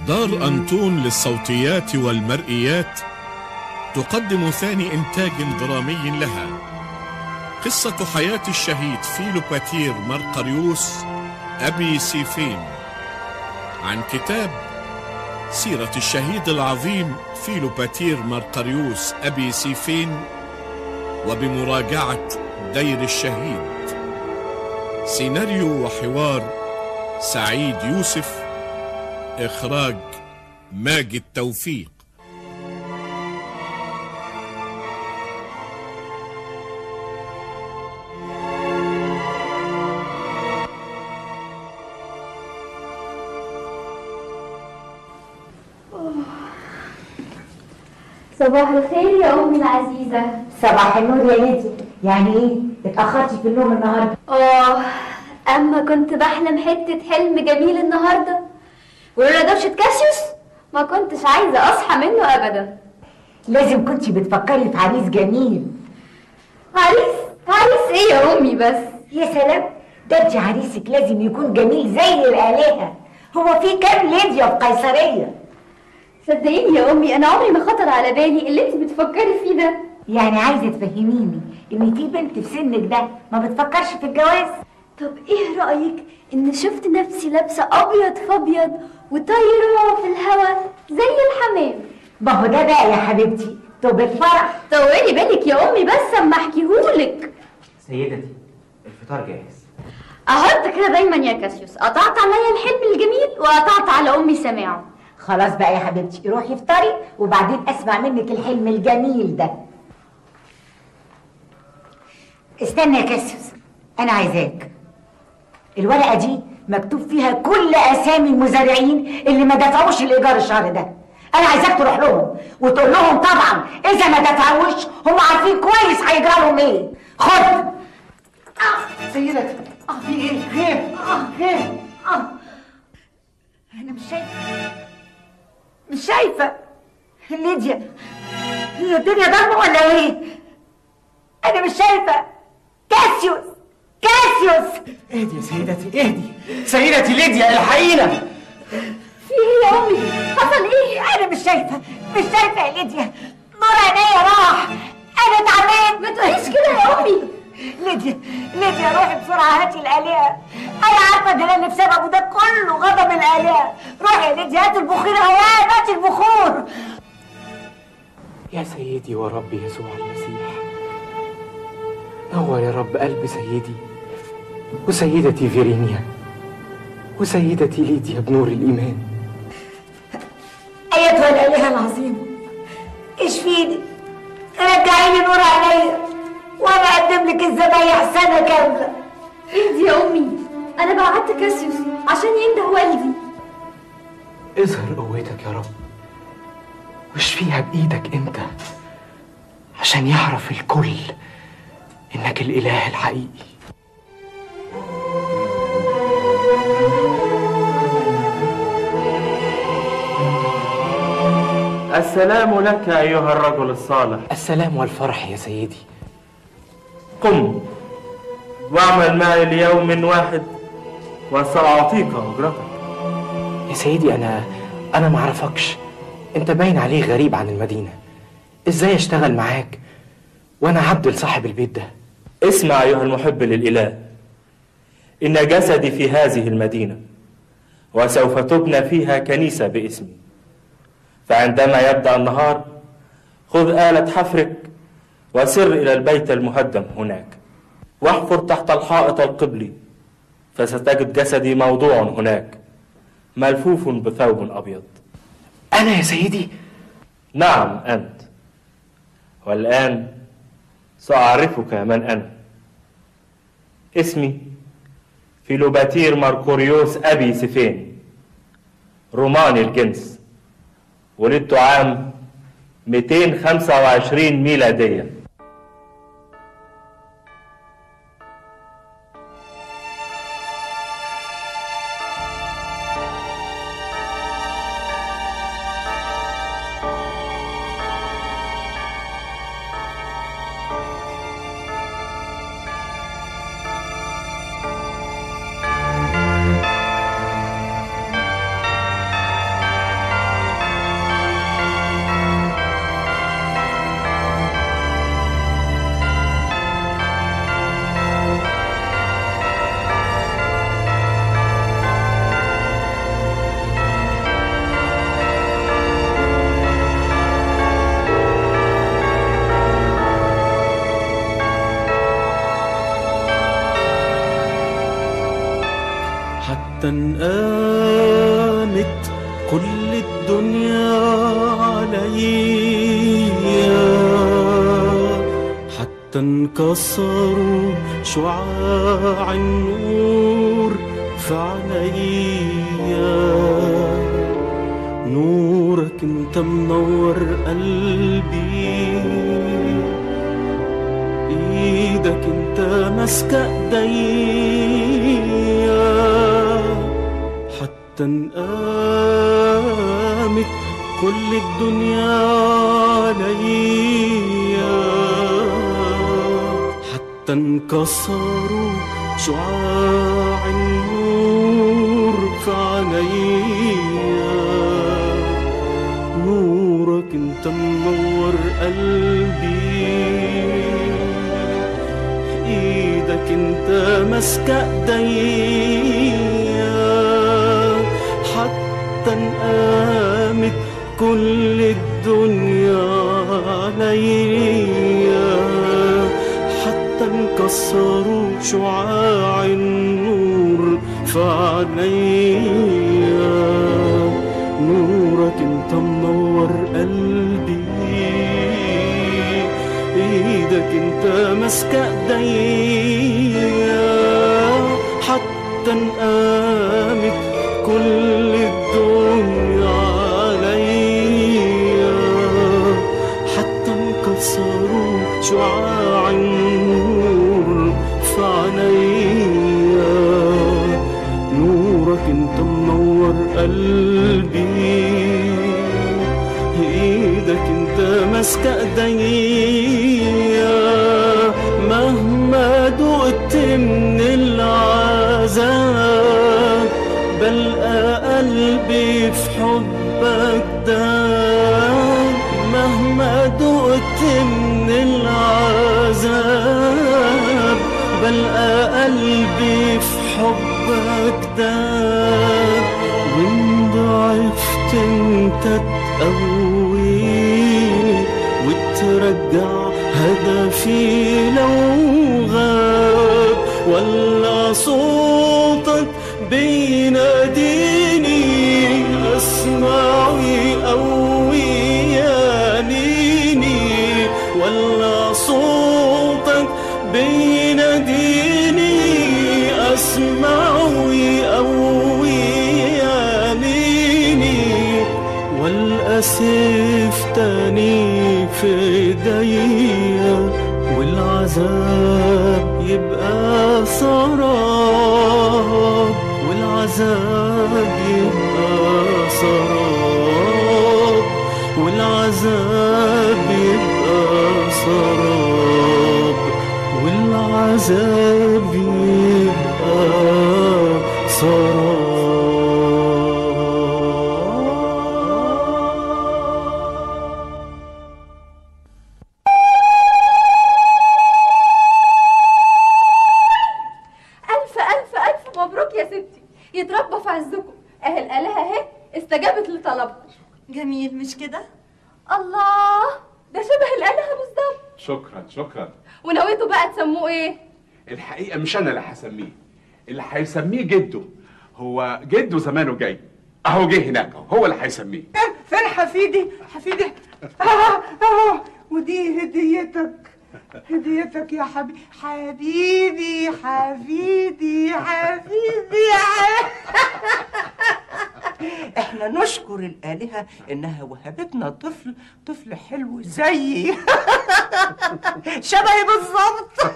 دار أنطون للصوتيات والمرئيات تقدم ثاني إنتاج درامي لها قصة حياة الشهيد فيلوباتير مرقريوس أبي سيفين عن كتاب سيرة الشهيد العظيم فيلوباتير مرقريوس أبي سيفين وبمراجعة دير الشهيد سيناريو وحوار سعيد يوسف إخراج ماجد توفيق صباح الخير يا أمي العزيزة صباح النور يا ليدي يعني ايه اتاخرتي في النوم النهارده آه أما كنت بحلم حتة حلم جميل النهاردة ولولا دوشة كاسيوس ما كنتش عايزة أصحى منه أبدا لازم كنتي بتفكري في عريس جميل عريس عريس إيه يا أمي بس يا سلام ده انت عريسك لازم يكون جميل زي الآلهة هو في كام ليديا في قيصرية صدقيني يا أمي أنا عمري ما خطر على بالي اللي أنت بتفكري فيه ده يعني عايزة تفهميني ان في بنت في سنك ده ما بتفكرش في الجواز طب إيه رأيك إن شفت نفسي لابسة أبيض في أبيض وطايرة في الهوا زي الحمام ما هو ده بقى يا حبيبتي طب الفرح طولي بالك يا أمي بس أما أحكيهولك سيدتي الفطار جاهز اهو انت كده دايما يا كاسيوس قطعت عليا الحلم الجميل وقطعت على امي سماعه خلاص بقى يا حبيبتي روحي افطري وبعدين اسمع منك الحلم الجميل ده استنى يا كاسيوس انا عايزاك الورقه دي مكتوب فيها كل اسامي المزارعين اللي ما دفعوش الايجار الشهر ده انا عايزاك تروح لهم وتقول لهم طبعا اذا ما دفعوش هم عارفين كويس هيجرى لهم ايه خد سيدتي اه في ايه خير اه خير اه انا مش شايفه مش شايفه ليديا هي الدنيا ضلمه ولا ايه انا مش شايفه كاسيوس كاسيوس اهدي يا سيدتي اهدي سيدتي ليديا الحقينا في ايه يا امي حصل ايه انا مش شايفه مش شايفه يا ليديا نور عينيا راح انا تعبان ما تقوليش كده يا امي ليديا ليديا روحي بسرعه هاتي الالهه انا عارفه ده اللي بسببه ده كله غضب الالهه روحي يا ليديا هاتي البخور هواه هاتي البخور يا سيدي وربي يسوع المسيح نور يا رب قلب سيدي وسيدتي فيرينيا وسيدتي ليديا بنور الإيمان ايتها الالهه العظيمه اشفيني رجعيني نور عينيا وانا اقدم لك الذبايح سنه كامله اهدي يا امي انا بعت كاسيوس عشان ينده والدي اظهر قوتك يا رب واشفيها بإيدك أنت عشان يعرف الكل إنك الإله الحقيقي السلام لك أيها الرجل الصالح السلام والفرح يا سيدي قم واعمل معي ليوم واحد وسأعطيك أجرتك يا سيدي أنا أنا معرفكش أنت باين عليه غريب عن المدينة إزاي أشتغل معاك وأنا عبد لصاحب البيت ده اسمع أيها المحب للإله إن جسدي في هذه المدينة وسوف تبنى فيها كنيسة باسمي فعندما يبدأ النهار خذ آلة حفرك وسر إلى البيت المهدم هناك واحفر تحت الحائط القبلي فستجد جسدي موضوع هناك ملفوف بثوب أبيض أنا يا سيدي نعم أنت والآن سأعرفك من أنا اسمي فيلوباتير ماركوريوس أبي سيفين روماني الجنس ولدت عام 225 ميلادية حتى قامت كل الدنيا عليا حتى انكسروا شعاع النور في عينيا نورك انت منور قلبي ايدك انت ماسكه ايديا حتى انقامت كل الدنيا عليا حتى انكسروا شعاع النور في عينيا نورك انت منور قلبي ايدك انت ماسكه ايديا حتى انقامت كل الدنيا عليا حتى انكسروا شعاع النور في عينيا نورك انت منور قلبي ايدك انت ماسكه ايديا حتى انقامت كل الدنيا عليا حتى انكسروا شعاع النور في عينيا نورك انت منور قلبي ايدك انت ماسكه ايديا مهما دقت من العذاب بلقى قلبي في حبك دام مهما دقت من العذاب بلقى قلبي في حبك دام وان ضعفت انت تقويني وترجع هدفي لو غاب ولا صوتك بيناديني اسمع يقوي يانيني ولا صوتك بيناديني اسمع ويقوي يانيني والأسف تاني في ايديا والعذاب يبقى سراب والعذاب يبقى سراب والعذاب يبقى سراب والعذاب يبقى سراب ألف ألف ألف مبروك يا ستي يتربى في عزكم أهل الآلهة أهي استجابت لطلبكم جميل مش كده؟ الله ده شبه الآلهة بالظبط شكرا شكرا ونويتوا بقى تسموه إيه؟ الحقيقه مش انا اللي هسميه اللي هيسميه جده هو جده زمانه جاي اهو جه هناك أهو، هو اللي هيسميه فين حفيدي حفيدي آه آه ودي هديتك هديتك يا حبيبي حبيبي حبيبي حبيبي احنا نشكر الآلهة انها وهبتنا طفل طفل حلو زيي شبهي بالظبط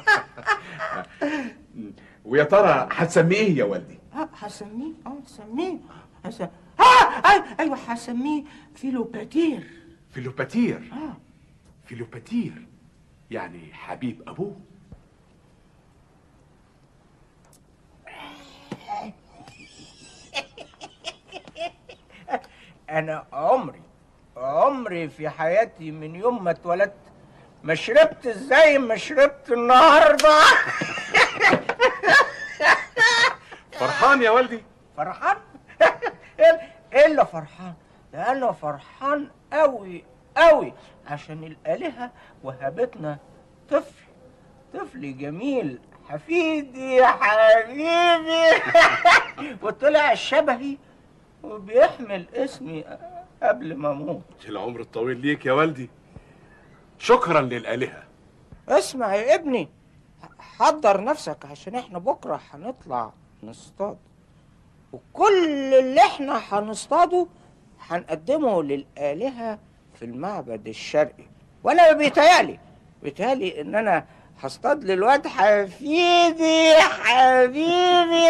ويا ترى هتسميه ايه يا والدي اه هسميه اه هسميه هسميه اه أي- ايوه هسميه فيلوباتير فيلوباتير اه فيلوباتير يعني حبيب ابوه انا عمري عمري في حياتي من يوم ما اتولدت ما شربت زي ما شربت النهارده فرحان يا والدي فرحان ايه اللي فرحان ده انا فرحان قوي قوي عشان الالهه وهبتنا طفل طفل جميل حفيدي يا حبيبي وطلع شبهي وبيحمل اسمي قبل ما اموت العمر الطويل ليك يا والدي شكرا للآلهة اسمع يا ابني حضر نفسك عشان احنا بكره هنطلع نصطاد وكل اللي احنا هنصطاده هنقدمه للآلهة في المعبد الشرقي وانا بيتهيألي بيتهيألي ان انا هصطاد للواد حفيدي حبيبي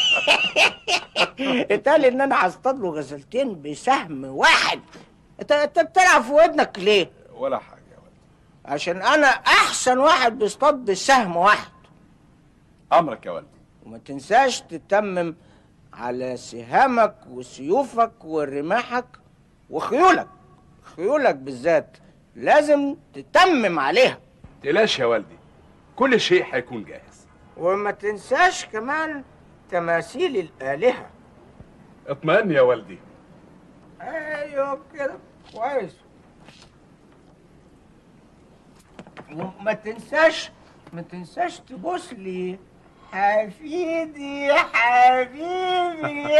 اتقال ان انا هصطاد له غزلتين بسهم واحد انت انت بتلعب في ودنك ليه؟ ولا حاجة يا والدي عشان انا احسن واحد بيصطاد بسهم واحد أمرك يا والدي وما تنساش تتمم على سهامك وسيوفك ورماحك وخيولك خيولك بالذات لازم تتمم عليها تقلقش يا والدي كل شيء هيكون جاهز وما تنساش كمان تماثيل الآلهة اطمئن يا والدي ايوه كده كويس وما تنساش ما تنساش تبص لي حفيدي يا حبيبي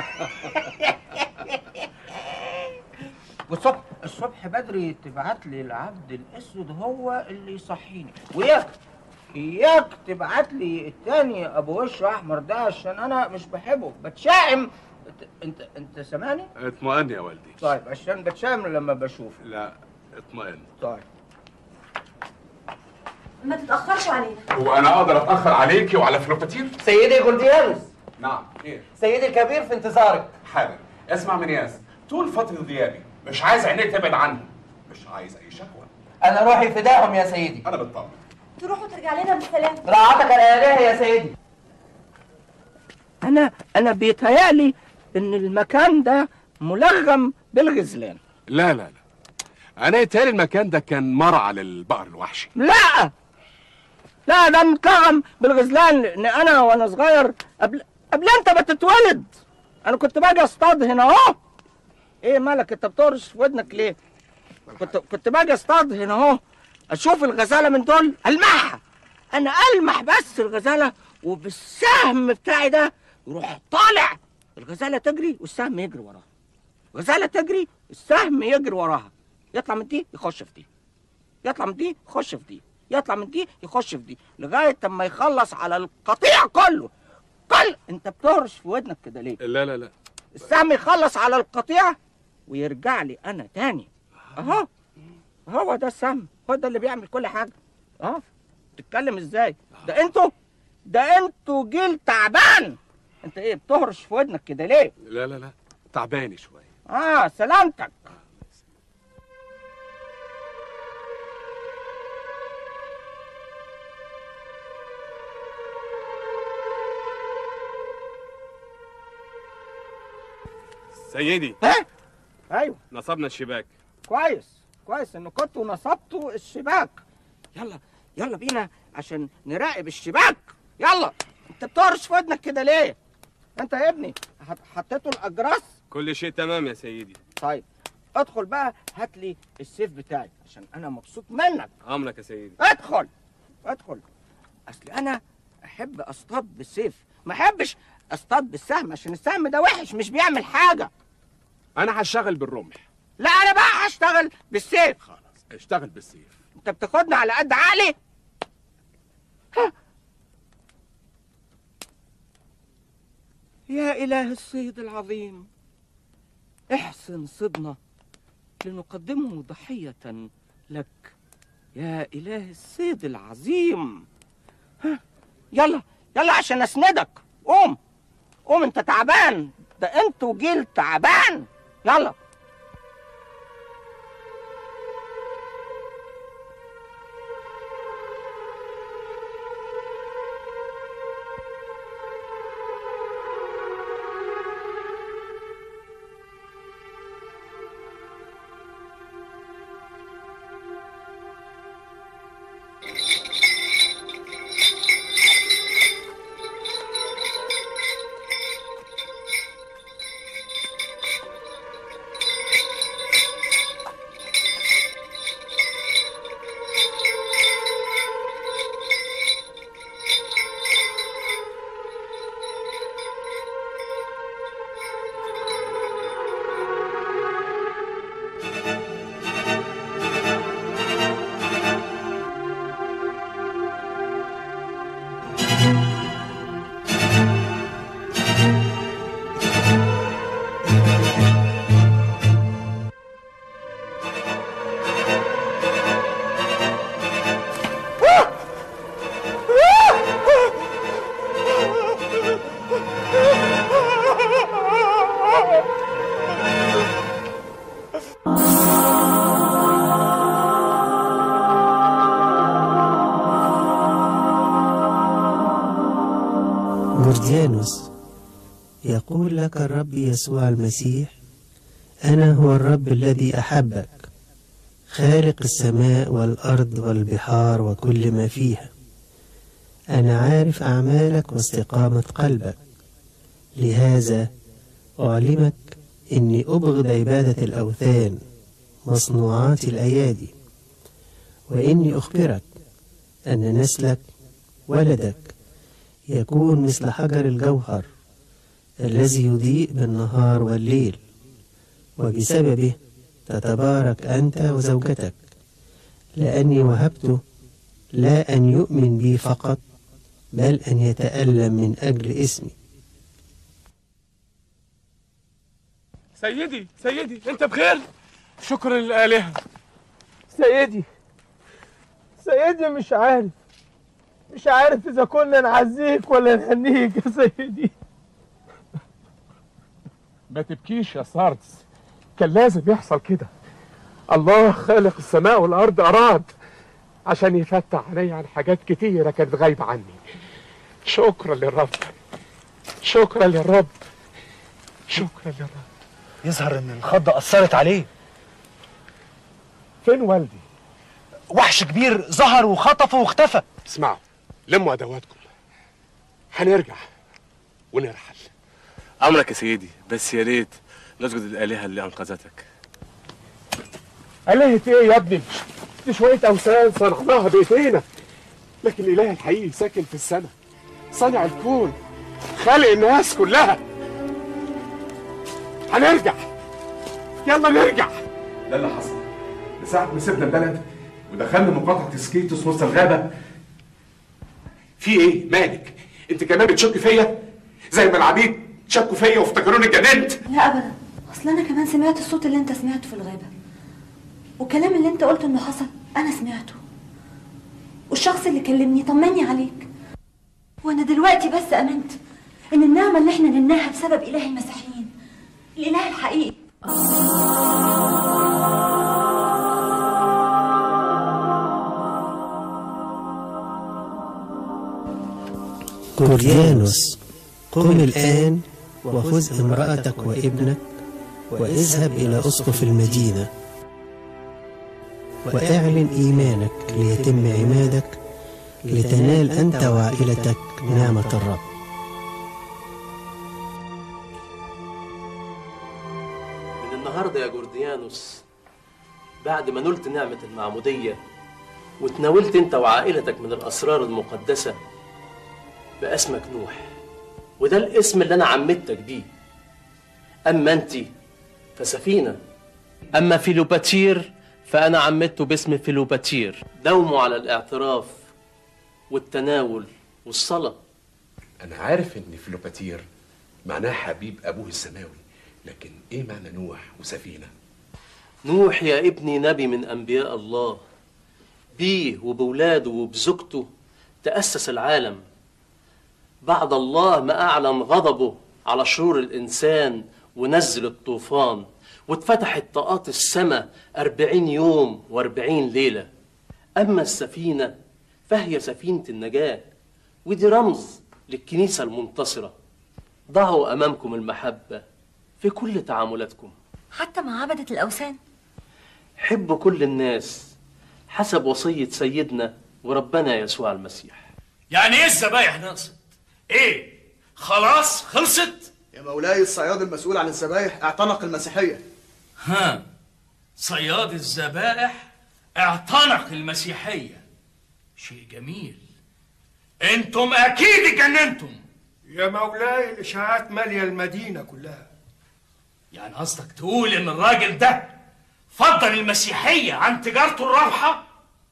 والصبح الصبح بدري تبعت لي العبد الاسود هو اللي يصحيني وياك اياك تبعت لي التاني ابو وش احمر ده عشان انا مش بحبه بتشائم انت انت, انت سامعني؟ اطمئن يا والدي طيب عشان بتشائم لما بشوفه لا اطمئن طيب ما تتأخرش علينا وانا اقدر اتاخر عليكي وعلى فلوباتير سيدي جولديانوس نعم خير سيدي الكبير في انتظارك حالا اسمع من ياس طول فتره غيابي مش عايز عينيك تبعد عني مش عايز اي شكوى انا روحي فداهم يا سيدي انا بطمن تروح وترجع لنا بالسلامة رعاتك الالهه يا سيدي انا انا بيتهيألي ان المكان ده ملغم بالغزلان لا لا لا انا يتهيألي المكان ده كان مرعى للبقر الوحشي لا لا ده متلغم بالغزلان لان انا وانا صغير قبل قبل انت ما تتولد انا كنت باجي اصطاد هنا اهو ايه مالك انت بترش في ودنك ليه كنت كنت باجي اصطاد هنا اهو اشوف الغزاله من دول المحها انا المح بس الغزاله وبالسهم بتاعي ده يروح طالع الغزاله تجري والسهم يجري وراها الغزاله تجري السهم يجري وراها يطلع من دي يخش في دي يطلع من دي يخش في دي يطلع من دي يخش في دي لغايه اما يخلص على القطيع كله كل انت بتهرش في ودنك كده ليه لا لا لا السهم يخلص على القطيع ويرجع لي انا تاني اهو هو ده السهم هو ده اللي بيعمل كل حاجه اه تتكلم ازاي ده انتوا ده انتوا جيل تعبان انت ايه بتهرش في ودنك كده ليه لا لا لا تعباني شويه اه سلامتك سيدي ها ايوه نصبنا الشباك كويس كويس ان كنتوا نصبتوا الشباك يلا يلا بينا عشان نراقب الشباك يلا انت بتهرش في ودنك كده ليه انت يا ابني حط- حطيتوا الاجراس كل شيء تمام يا سيدي طيب ادخل بقى هات لي السيف بتاعي عشان انا مبسوط منك امرك يا سيدي ادخل ادخل اصل انا احب اصطاد بالسيف ما احبش اصطاد بالسهم عشان السهم ده وحش مش بيعمل حاجه انا هشتغل بالرمح لا انا بقى هشتغل بالسيف خلاص اشتغل بالسيف انت بتاخدني على قد عقلي ها. يا اله الصيد العظيم احسن صدنا لنقدمه ضحيه لك يا اله الصيد العظيم ها. يلا يلا عشان اسندك قوم قوم انت تعبان ده انتوا جيل تعبان يلا جرديانوس يقول لك الرب يسوع المسيح أنا هو الرب الذي أحبك خالق السماء والأرض والبحار وكل ما فيها أنا عارف أعمالك واستقامة قلبك لهذا أعلمك إني أبغض عبادة الأوثان مصنوعات الأيادي وإني أخبرك أن نسلك ولدك يكون مثل حجر الجوهر الذي يضيء بالنهار والليل وبسببه تتبارك أنت وزوجتك لأني وهبته لا أن يؤمن بي فقط بل أن يتألم من أجل اسمي سيدي سيدي انت بخير شكرا للآلهة سيدي سيدي مش عارف مش عارف اذا كنا نعزيك ولا نهنيك يا سيدي ما تبكيش يا ساردس كان لازم يحصل كده الله خالق السماء والارض اراد عشان يفتح علي عن حاجات كتيره كانت غايبه عني شكرا للرب شكرا للرب شكرا للرب يظهر ان الخضة أثرت عليه فين والدي وحش كبير ظهر وخطفه واختفى اسمعوا لموا ادواتكم هنرجع ونرحل امرك يا سيدي بس يا ريت نسجد للالهه اللي انقذتك آلهة ايه يا ابني؟ دي شوية أوثان صنعناها بإيدينا لكن الإله الحقيقي ساكن في السماء صانع الكون خالق الناس كلها هنرجع يلا نرجع ده اللي حصل من ساعة ما سيبنا البلد ودخلنا مقاطعة سكيتوس وسط الغابة في ايه؟ مالك؟ انت كمان بتشك فيا؟ زي ما العبيد شكوا فيا وافتكروني اتجننت لا ابدا اصل انا كمان سمعت الصوت اللي انت سمعته في الغابه والكلام اللي انت قلت انه حصل انا سمعته والشخص اللي كلمني طمني عليك وانا دلوقتي بس امنت ان النعمه اللي احنا نلناها بسبب اله المسيحيين الاله الحقيقي كورديانوس قم الآن وخذ امرأتك وابنك واذهب إلى أسقف المدينة وأعلن إيمانك ليتم عمادك لتنال أنت وعائلتك نعمة الرب من النهارده يا جورديانوس بعد ما نلت نعمة المعمودية وتناولت انت وعائلتك من الأسرار المقدسة بقى اسمك نوح وده الاسم اللي أنا عمدتك بيه أما أنت فسفينة أما فيلوباتير فأنا عمدته باسم فيلوباتير دوموا على الاعتراف والتناول والصلاة أنا عارف إن فيلوباتير معناه حبيب أبوه السماوي لكن إيه معنى نوح وسفينة؟ نوح يا ابني نبي من أنبياء الله بيه وبولاده وبزوجته تأسس العالم بعد الله ما أعلن غضبه على شرور الإنسان ونزل الطوفان واتفتحت طاقات السماء أربعين يوم وأربعين ليلة أما السفينة فهي سفينة النجاة ودي رمز للكنيسة المنتصرة ضعوا أمامكم المحبة في كل تعاملاتكم حتى مع عبدة الأوثان حبوا كل الناس حسب وصية سيدنا وربنا يسوع المسيح يعني ايه الذبايح نقصت؟ ايه؟ خلاص خلصت؟ يا مولاي الصياد المسؤول عن الذبايح اعتنق المسيحية ها صياد الذبائح اعتنق المسيحية شيء جميل انتم اكيد اتجننتم يا مولاي الإشاعات مالية المدينة كلها يعني قصدك تقول ان الراجل ده فضل المسيحية عن تجارته الرابحة؟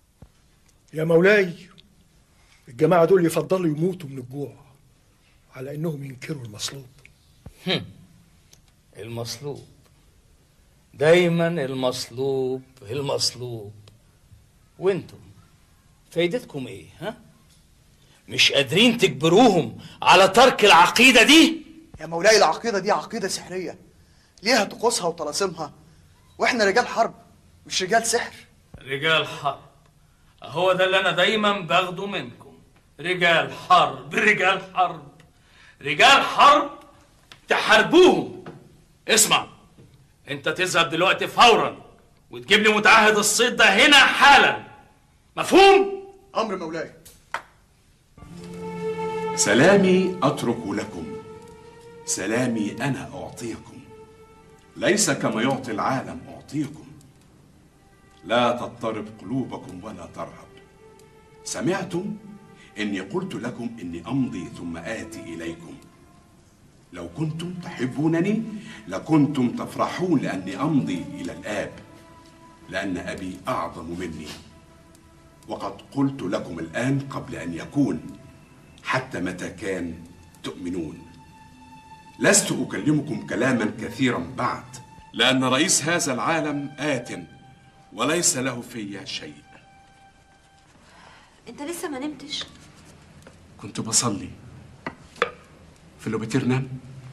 يا مولاي الجماعة دول يفضلوا يموتوا من الجوع على إنهم ينكروا المصلوب هم. المصلوب دايما المصلوب المصلوب وانتم فايدتكم ايه ها مش قادرين تجبروهم على ترك العقيدة دي يا مولاي العقيدة دي عقيدة سحرية ليها طقوسها وطلاسمها واحنا رجال حرب مش رجال سحر رجال حرب هو ده اللي انا دايما باخده منكم رجال حرب رجال حرب رجال حرب تحاربوهم اسمع انت تذهب دلوقتي فورا وتجيب لي متعهد الصيد ده هنا حالا مفهوم امر مولاي سلامي اترك لكم سلامي انا اعطيكم ليس كما يعطي العالم اعطيكم لا تضطرب قلوبكم ولا ترهب سمعتم اني قلت لكم اني امضي ثم اتي اليكم لو كنتم تحبونني لكنتم تفرحون لاني امضي الى الاب لان ابي اعظم مني وقد قلت لكم الان قبل ان يكون حتى متى كان تؤمنون لست اكلمكم كلاما كثيرا بعد لان رئيس هذا العالم ات وليس له في شيء انت لسه ما نمتش كنت بصلي في اللوبيتير نام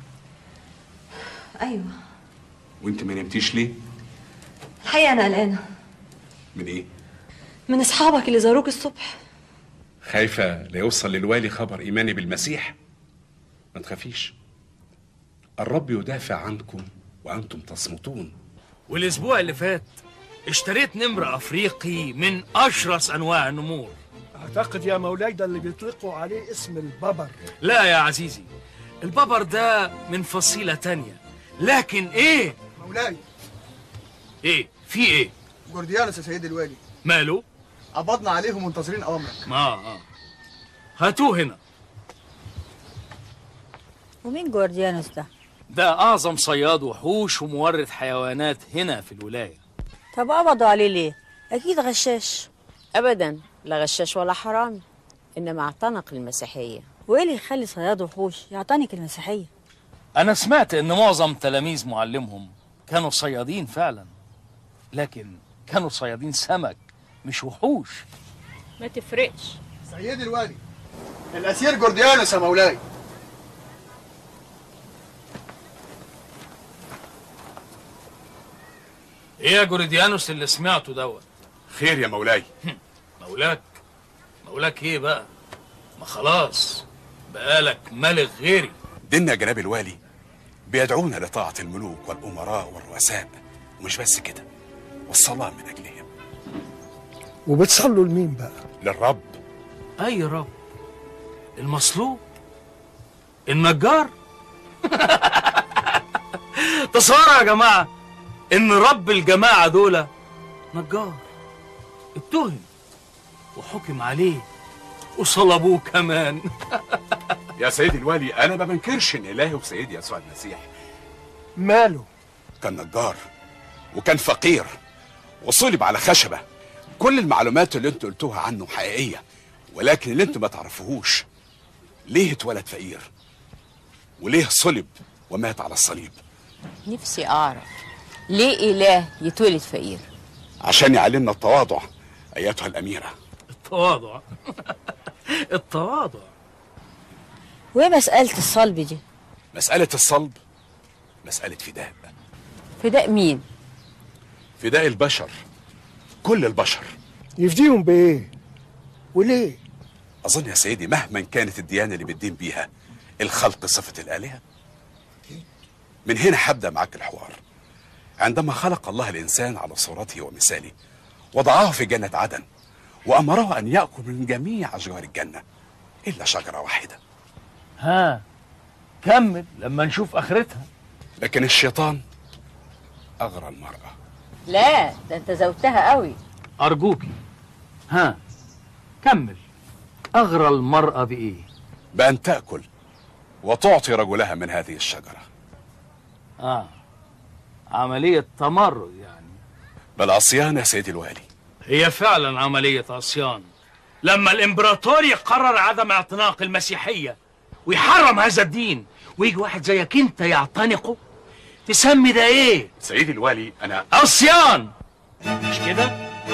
ايوه وانت ما نمتيش ليه الحقيقه انا قلقانه من ايه من اصحابك اللي زاروك الصبح خايفه ليوصل للوالي خبر ايماني بالمسيح ما تخافيش الرب يدافع عنكم وانتم تصمتون والاسبوع اللي فات اشتريت نمر افريقي من اشرس انواع النمور اعتقد يا مولاي ده اللي بيطلقوا عليه اسم الببر لا يا عزيزي الببر ده من فصيلة تانية لكن ايه مولاي ايه في ايه جورديانوس يا سيدي الوالي ماله قبضنا عليه ومنتظرين اوامرك اه اه هاتوه هنا ومين جورديانوس ده؟ ده اعظم صياد وحوش ومورد حيوانات هنا في الولاية طب قبضوا عليه ليه؟ أكيد غشاش ابدا لا غشاش ولا حرامي انما اعتنق المسيحيه وإيه اللي يخلي صياد وحوش يعتنق المسيحية؟ انا سمعت ان معظم تلاميذ معلمهم كانوا صيادين فعلا لكن كانوا صيادين سمك مش وحوش ما تفرقش سيدي الوالي الاسير جورديانوس يا مولاي ايه يا جوريديانوس اللي سمعته دوت خير يا مولاي مولاك مولاك ايه بقى ما خلاص بقالك ملك غيري ديننا جناب الوالي بيدعونا لطاعة الملوك والأمراء والرؤساء ومش بس كده والصلاة من أجلهم وبتصلوا لمين بقى للرب اي رب المصلوب النجار تصوروا يا جماعه ان رب الجماعه دول نجار اتهم وحكم عليه وصلبوه كمان يا سيدي الوالي أنا ما بنكرش إن إلهي وسيدي يسوع المسيح ماله كان نجار وكان فقير وصلب على خشبة كل المعلومات اللي انتوا قلتوها عنه حقيقية ولكن اللي انتوا ما تعرفوهوش ليه اتولد فقير وليه صلب ومات على الصليب نفسي اعرف ليه اله يتولد فقير عشان يعلمنا التواضع أيتها الأميرة التواضع التواضع وإيه مسألة الصلب دي؟ مسألة الصلب مسألة فداء فداء مين فداء البشر كل البشر يفديهم بايه وليه أظن يا سيدي مهما كانت الديانة اللي بتدين بيها الخلق صفة الآلهة من هنا هبدأ معاك الحوار عندما خلق الله الإنسان على صورته ومثاله وضعه في جنة عدن وأمره أن يأكل من جميع أشجار الجنة إلا شجرة واحدة ها كمل لما نشوف اخرتها لكن الشيطان أغرى المرأة لا ده انت زودتها قوي ارجوكي ها كمل اغرى المراه بايه بأن تأكل وتعطي رجلها من هذه الشجرة اه عمليه تمرد يعني بل عصيان يا سيدي الوالي هي فعلا عمليه عصيان لما الامبراطور يقرر عدم اعتناق المسيحيه ويحرم هذا الدين ويجي واحد زيك انت يعتنقه تسمي ده ايه سيدي الوالي أنا عصيان مش كده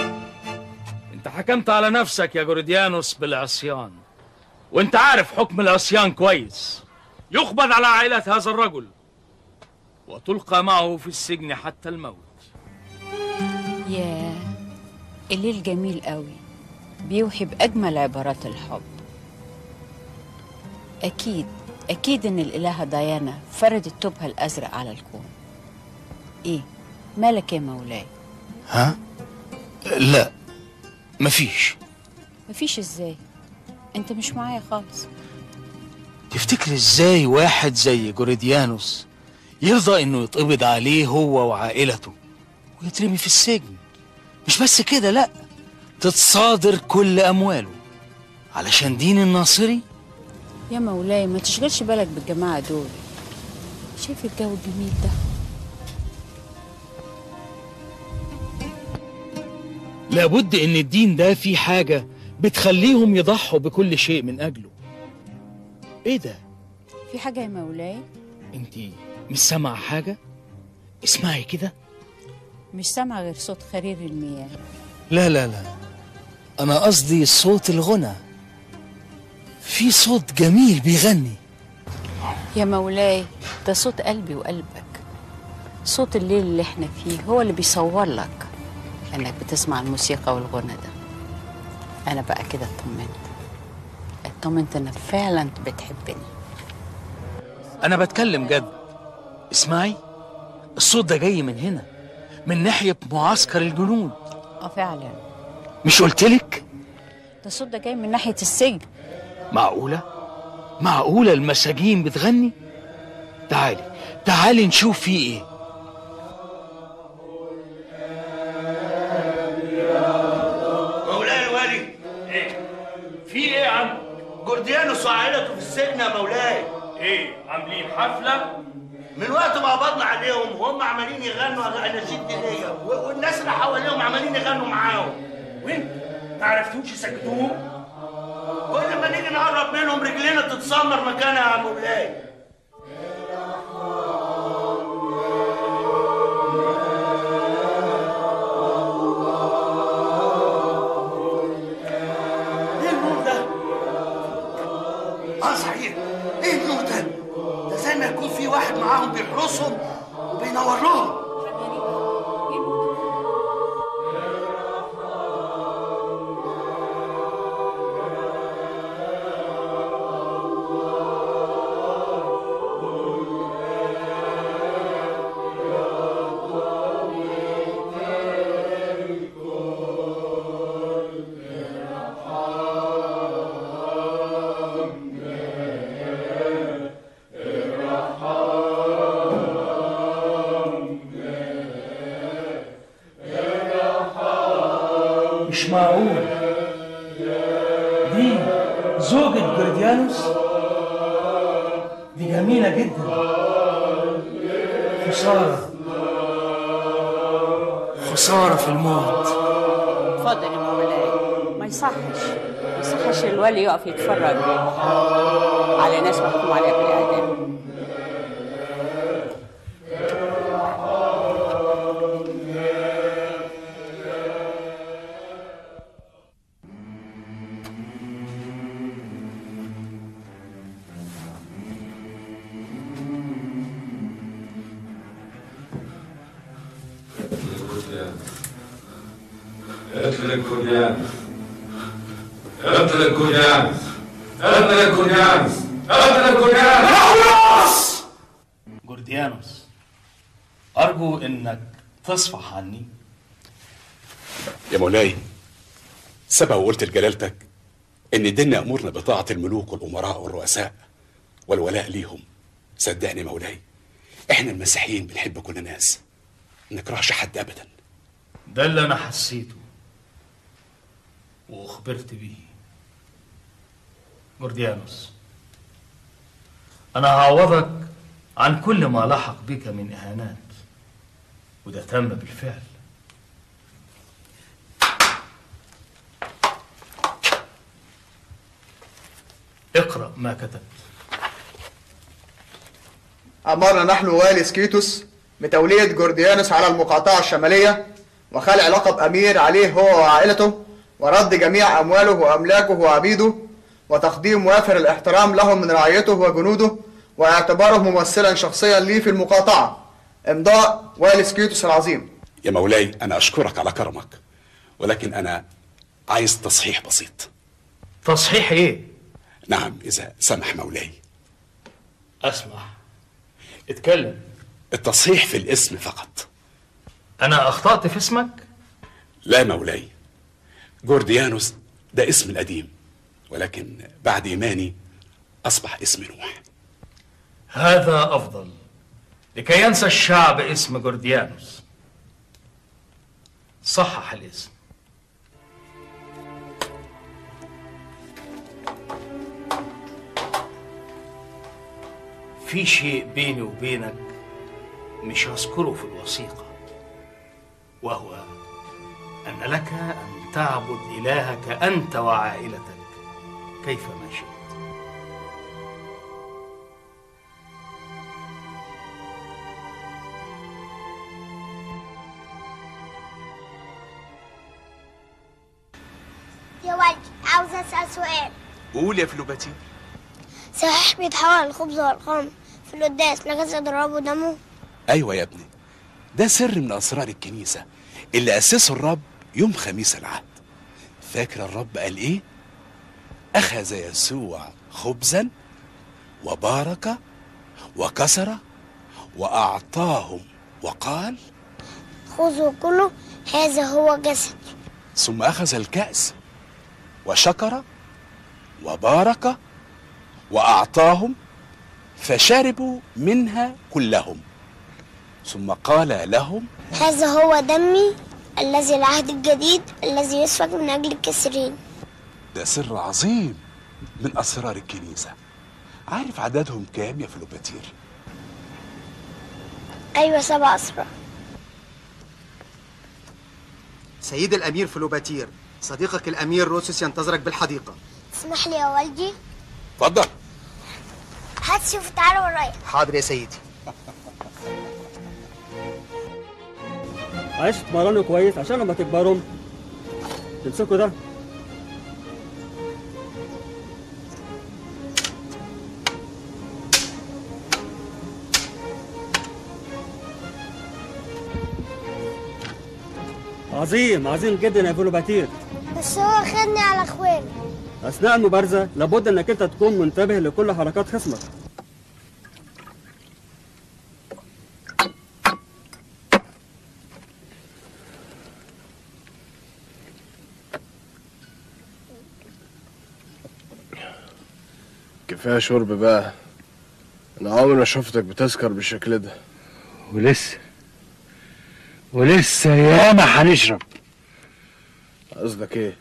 انت حكمت على نفسك يا جورديانوس بالعصيان وانت عارف حكم العصيان كويس يقبض على عائلة هذا الرجل وتلقى معه في السجن حتى الموت ياه الليل جميل قوي بيوحي بأجمل عبارات الحب أكيد أكيد إن الإلهة ديانا فردت توبها الأزرق على الكون إيه مالك يا مولاي ها لا مفيش مفيش إزاي أنت مش معايا خالص تفتكر ازاي واحد زي جوريديانوس يرضى انه يتقبض عليه هو وعائلته ويترمي في السجن مش بس كده لا تتصادر كل امواله علشان دين الناصري يا مولاي ما تشغلش بالك بالجماعة دول شايف الجو الجميل ده لابد ان الدين ده فيه حاجة بتخليهم يضحوا بكل شيء من اجله ايه ده في حاجة يا مولاي انت مش سامعة حاجة اسمعي كده مش سامعة غير صوت خرير المياه لا لا لا انا قصدي صوت الغنى في صوت جميل بيغني يا مولاي ده صوت قلبي وقلبك صوت الليل اللي احنا فيه هو اللي بيصور لك انك بتسمع الموسيقى والغنى ده انا بقى كده اطمنت اطمنت انك فعلا بتحبني انا بتكلم جد اسمعي الصوت ده جاي من هنا من ناحية معسكر الجنود اه فعلا مش قلتلك ده الصوت ده جاي من ناحية السجن معقولة معقولة المساجين بتغني تعالي تعالي نشوف في ايه مولاي الولي ايه في ايه يا عم جورديانوس وعائلته في السجن يا مولاي ايه عاملين حفله من وقت ما قبضنا عليهم وهم عمالين يغنوا اناشيد دينيه و- والناس اللي حواليهم عمالين يغنوا معاهم وانت ما عرفتوش يسكتوهم كل ما نيجي نقرب منهم رجلينا تتسمر مكانها يا مولاي ايه النور ده؟ اه صحيح ايه النور ده؟ ده زي ما يكون في واحد معاهم بيحرسهم وبينور لهم مش معقول دي زوجة جورديانوس دي جميلة جدا خسارة خسارة في الموت اتفضل يا مولاي ما يصحش ما يصحش الولي يقف يتفرج على ناس محكوم عليها بالاعدام قتل الكوريان قتل الكوريان قتل الكوريان قتل الكوريان خلاص جورديانوس أرجو إنك تصفح عني يا مولاي سبق وقلت لجلالتك ان ديننا امورنا بطاعه الملوك والامراء والرؤساء والولاء ليهم صدقني مولاي احنا المسيحيين بنحب كل الناس ما نكرهش حد ابدا ده اللي أنا حسيته وأخبرت بيه جورديانوس أنا هعوضك عن كل ما لحق بك من إهانات وده تم بالفعل اقرأ ما كتبت أمرنا نحن والي سكيتوس بتولية جورديانوس على المقاطعة الشمالية وخلع لقب أمير عليه هو وعائلته ورد جميع أمواله وأملاكه وعبيده وتقديم وافر الاحترام لهم من رعيته وجنوده واعتباره ممثلا شخصيا لي في المقاطعة إمضاء والي سكيتوس العظيم يا مولاي انا اشكرك على كرمك ولكن انا عايز تصحيح بسيط تصحيح ايه نعم اذا سمح مولاي اسمع اتكلم التصحيح في الاسم فقط انا اخطأت في اسمك لا مولاي جورديانوس ده اسم القديم ولكن بعد إيماني أصبح اسم نوح هذا افضل لكي ينسى الشعب اسم جورديانوس صحح الاسم في شيء بيني وبينك مش هذكره في الوثيقة وهو أن لك أن تعبد إلهك أنت وعائلتك كيفما شئت يا والدي عاوز اسال سؤال قول يا فلوباتي صحيح بيتحول الخبز والخمر في القداس لجسد الرب ودمه أيوة يا ابني ده سر من أسرار الكنيسة اللي أسسه الرب يوم خميس العهد فاكر الرب قال إيه؟ أخذ يسوع خبزا وبارك وكسر وأعطاهم وقال خذوا كله هذا هو جسد ثم أخذ الكأس وشكر وبارك وأعطاهم فشربوا منها كلهم ثم قال لهم هذا هو دمي الذي العهد الجديد الذي يسفك من اجل الكثيرين ده سر عظيم من أسرار الكنيسة عارف عددهم كام يا فلوباتير؟ ايوه سبع اسرار سيد الأمير فلوباتير صديقك الأمير روسوس ينتظرك بالحديقة اسمح لي يا والدي اتفضل هات شوف تعالى ورايا حاضر يا سيدي عايز تتمرنوا كويس عشان لما تكبروا تمسكوا ده عظيم عظيم جدا يا فلوباتير بس هو خدني على اخواني اثناء المبارزه لابد انك انت تكون منتبه لكل حركات خصمك كفايه شرب بقى انا عمري ما شفتك بتسكر بالشكل ده ولسه ولسه ياما هنشرب قصدك ايه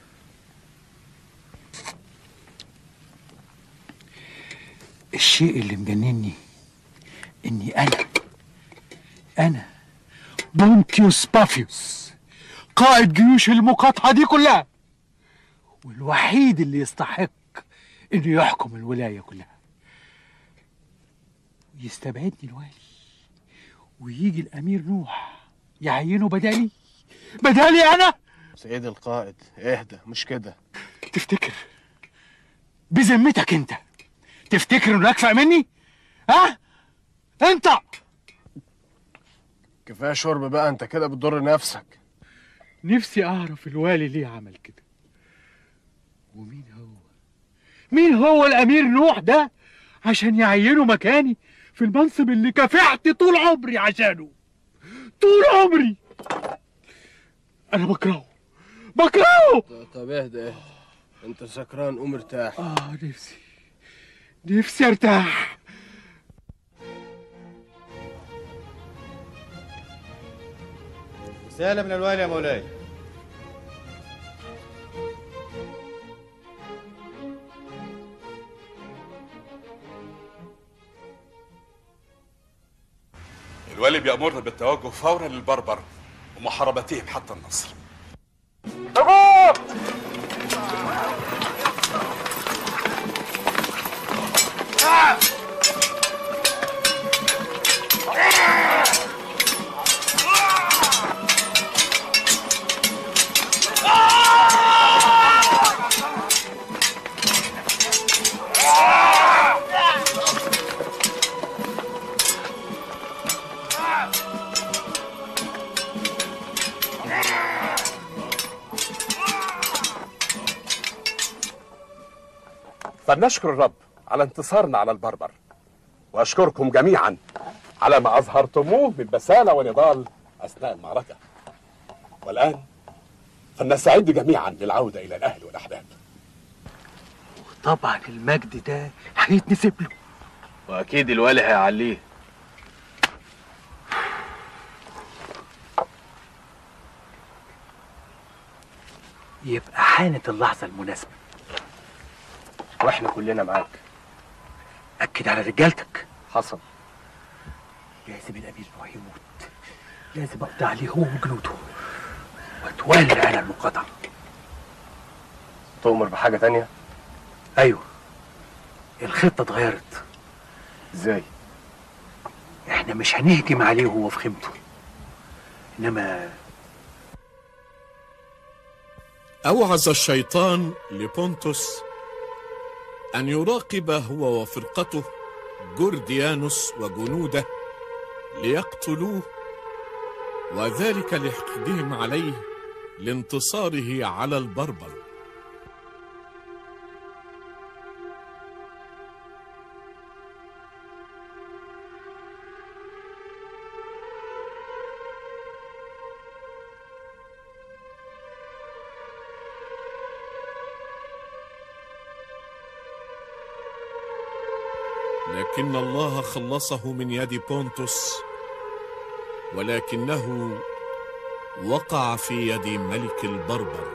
الشيء اللي مجنني اني انا انا بونتيوس بافيوس قائد جيوش المقاطعة دي كلها والوحيد اللي يستحق انه يحكم الولاية كلها ويستبعدني الوالي ويجي الامير نوح يعينه بدالي بدالي انا سيد القائد اهدى مش كده تفتكر بذمتك انت تفتكر انه اكفأ مني ها انت كفايه شرب بقى انت كده بتضر نفسك نفسي اعرف الوالي ليه عمل كده ومين هو مين هو الامير نوح ده عشان يعينه مكاني في المنصب اللي كافحت طول عمري عشانه طول عمري انا بكرهه بكرهه طب اهدى اهدى انت سكران قوم ارتاح اه نفسي نفسي ارتاح رسالة من الوالي يا مولاي الوالي بيأمرنا بالتوجه فورا للبربر ومحاربتهم حتى النصر فلنشكر الرب على انتصارنا على البربر واشكركم جميعا على ما اظهرتموه من بساله ونضال اثناء المعركه والان فلنستعد جميعا للعوده الى الاهل والاحباب طبعا المجد ده هيتنسب له واكيد الوالي هيعليه يبقى حانت اللحظة المناسبة واحنا كلنا معاك أكد على رجالتك حصل لازم الأمير نوح يموت لازم أقضي عليه هو وجنوده وأتولى على المقاطعة تؤمر بحاجة تانية أيوه الخطة اتغيرت ازاي احنا مش هنهجم عليه وهو في خيمته انما أوعز الشيطان لبونتوس أن يراقب هو وفرقته جورديانوس وجنوده ليقتلوه وذلك لحقدهم عليه لانتصاره على البربر لكن الله خلصه من يد بونتوس ولكنه وقع في يد ملك البربر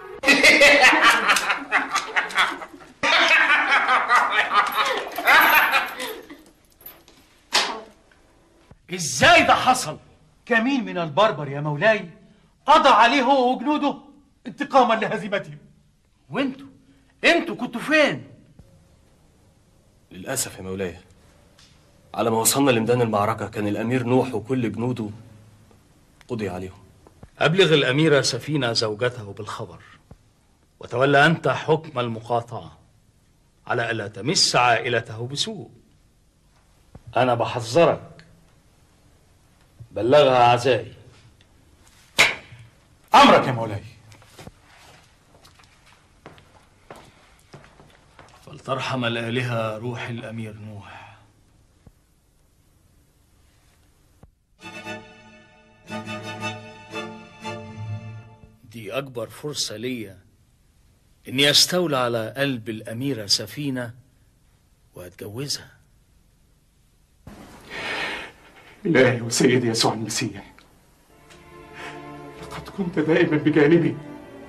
ازاي ده حصل كمين من البربر يا مولاي قضى عليه هو وجنوده انتقاما لهزيمتهم وانتوا انتوا كنتوا فين للأسف يا مولاي على ما وصلنا لميدان المعركة كان الأمير نوح وكل جنوده قضي عليهم أبلغ الأميرة سفينة زوجته بالخبر وتولى أنت حكم المقاطعة على ألا تمس عائلته بسوء أنا بحذرك بلغها عزائي امرك يا مولاي فلترحم الآلهة روح الأمير نوح دي أكبر فرصة ليا إني أستولى على قلب الأميرة سفينة وأتجوزها إلهي وسيدي يسوع المسيح لقد كنت دائما بجانبي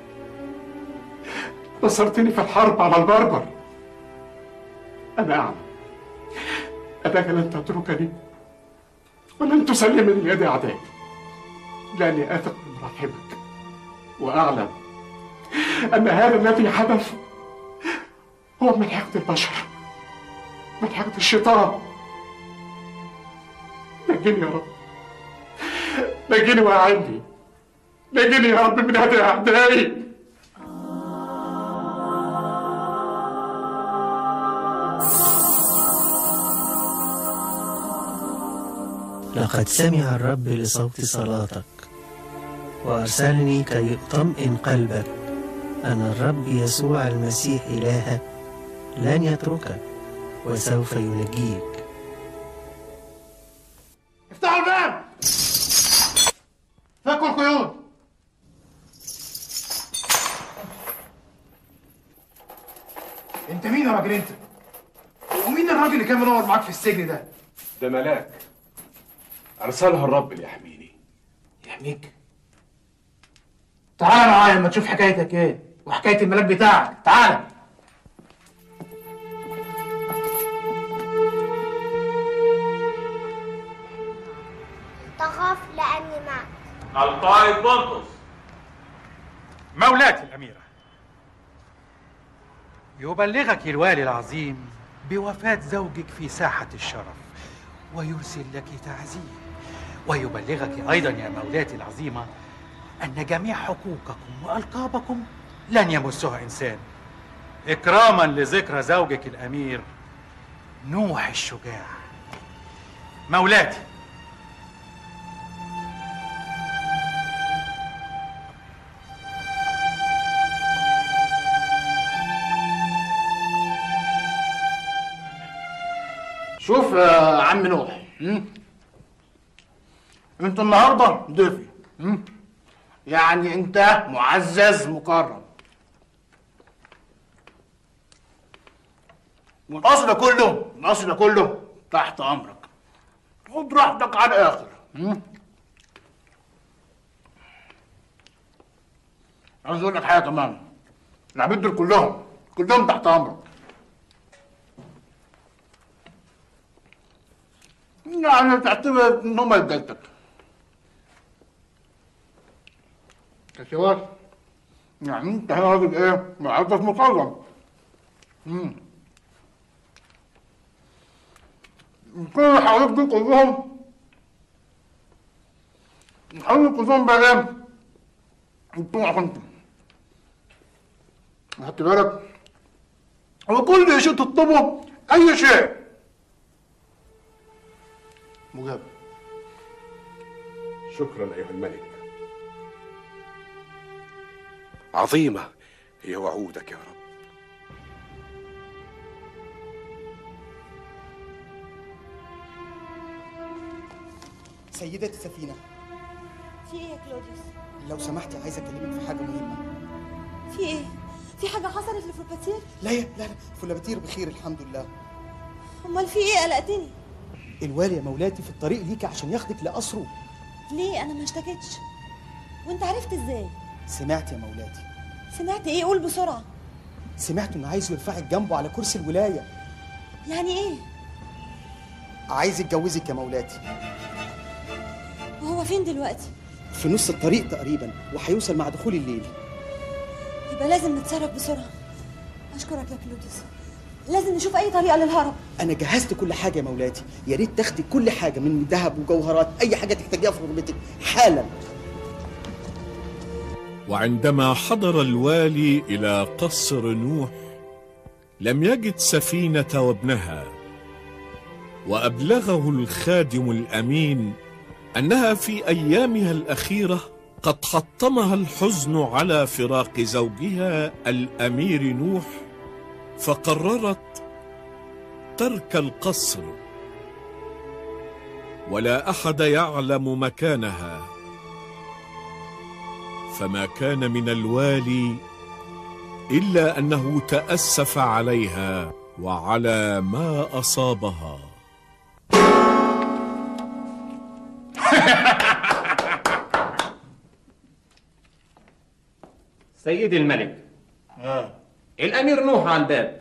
نصرتني في الحرب على البربر أنا أعلم أنك لن تتركني ولن تسلمني ليد أعدائي لأني أثق من رحمك وأعلم أن هذا الذي حدث هو من حقد البشر من حقد الشيطان نجني يا رب نجني وأعني نجني يا رب من هذه أعدائي لقد سمع الرب لصوت صلاتك وأرسلني كي أطمئن قلبك أن الرب يسوع المسيح إلهك لن يتركك وسوف ينجيك افتحوا الباب فكوا القيود انت مين يا راجل انت؟ ومين الراجل اللي كان منور معاك في السجن ده؟ ده ملاك أرسلها الرب ليحميني يحميك تعالى معايا اما تشوف حكايتك ايه وحكايه الملاك بتاعك تعالى تخاف لأني معك القائد بنطس مولاتي الأميرة يبلغك الوالي العظيم بوفاة زوجك في ساحة الشرف ويرسل لك تعزيه ويبلغك أيضا يا مولاتي العظيمة أن جميع حقوقكم وألقابكم لن يمسها إنسان إكراما لذكرى زوجك الأمير نوح الشجاع مولاتي شوف يا عم نوح م? انت النهارده ضيفي م? يعني انت معزز مكرم والقصر ده كله القصر ده كله تحت امرك خد راحتك على الاخر م? عايز اقول لك حاجه كمان العبيد دول كلهم كلهم تحت امرك يعني تعتبر ان هم رجالتك كشوار يعني انت هنا راجل ايه معزز مكرم مم. كل اللي حواليك دول كلهم حواليك كلهم بقى ايه بتوعك انت خدت بالك هو كل شيء تطلبه اي شيء مجاب شكرا أيها الملك عظيمة هي وعودك يا رب سيدتي سفينة في ايه يا كلوديوس لو سمحتي عايز اكلمك في حاجة مهمة في ايه في حاجه حصلت لفلوباتير لا يا لا لا فلابتير بخير الحمد لله امال في ايه قلقتني الوالي يا مولاتي في الطريق ليك عشان ياخدك لقصره ليه انا ما اشتكيتش وانت عرفت ازاي سمعت يا مولاتي سمعت ايه قول بسرعه سمعت انه عايز يرفعك جنبه على كرسي الولاية يعني ايه عايز يتجوزك يا مولاتي وهو فين دلوقتي في نص الطريق تقريبا وهيوصل مع دخول الليل يبقى لازم نتصرف بسرعه اشكرك يا كلوديوس لازم نشوف اي طريقه للهرب انا جهزت كل حاجه يا مولاتي يا ريت تاخدي كل حاجه من ذهب وجوهرات اي حاجه تحتاجيها في رغبتك حالا وعندما حضر الوالي الى قصر نوح لم يجد سفينه وابنها وابلغه الخادم الامين انها في ايامها الاخيره قد حطمها الحزن على فراق زوجها الامير نوح فقررت ترك القصر ولا احد يعلم مكانها فما كان من الوالي الا انه تاسف عليها وعلى ما اصابها سيدي الملك اه الامير نوح على الباب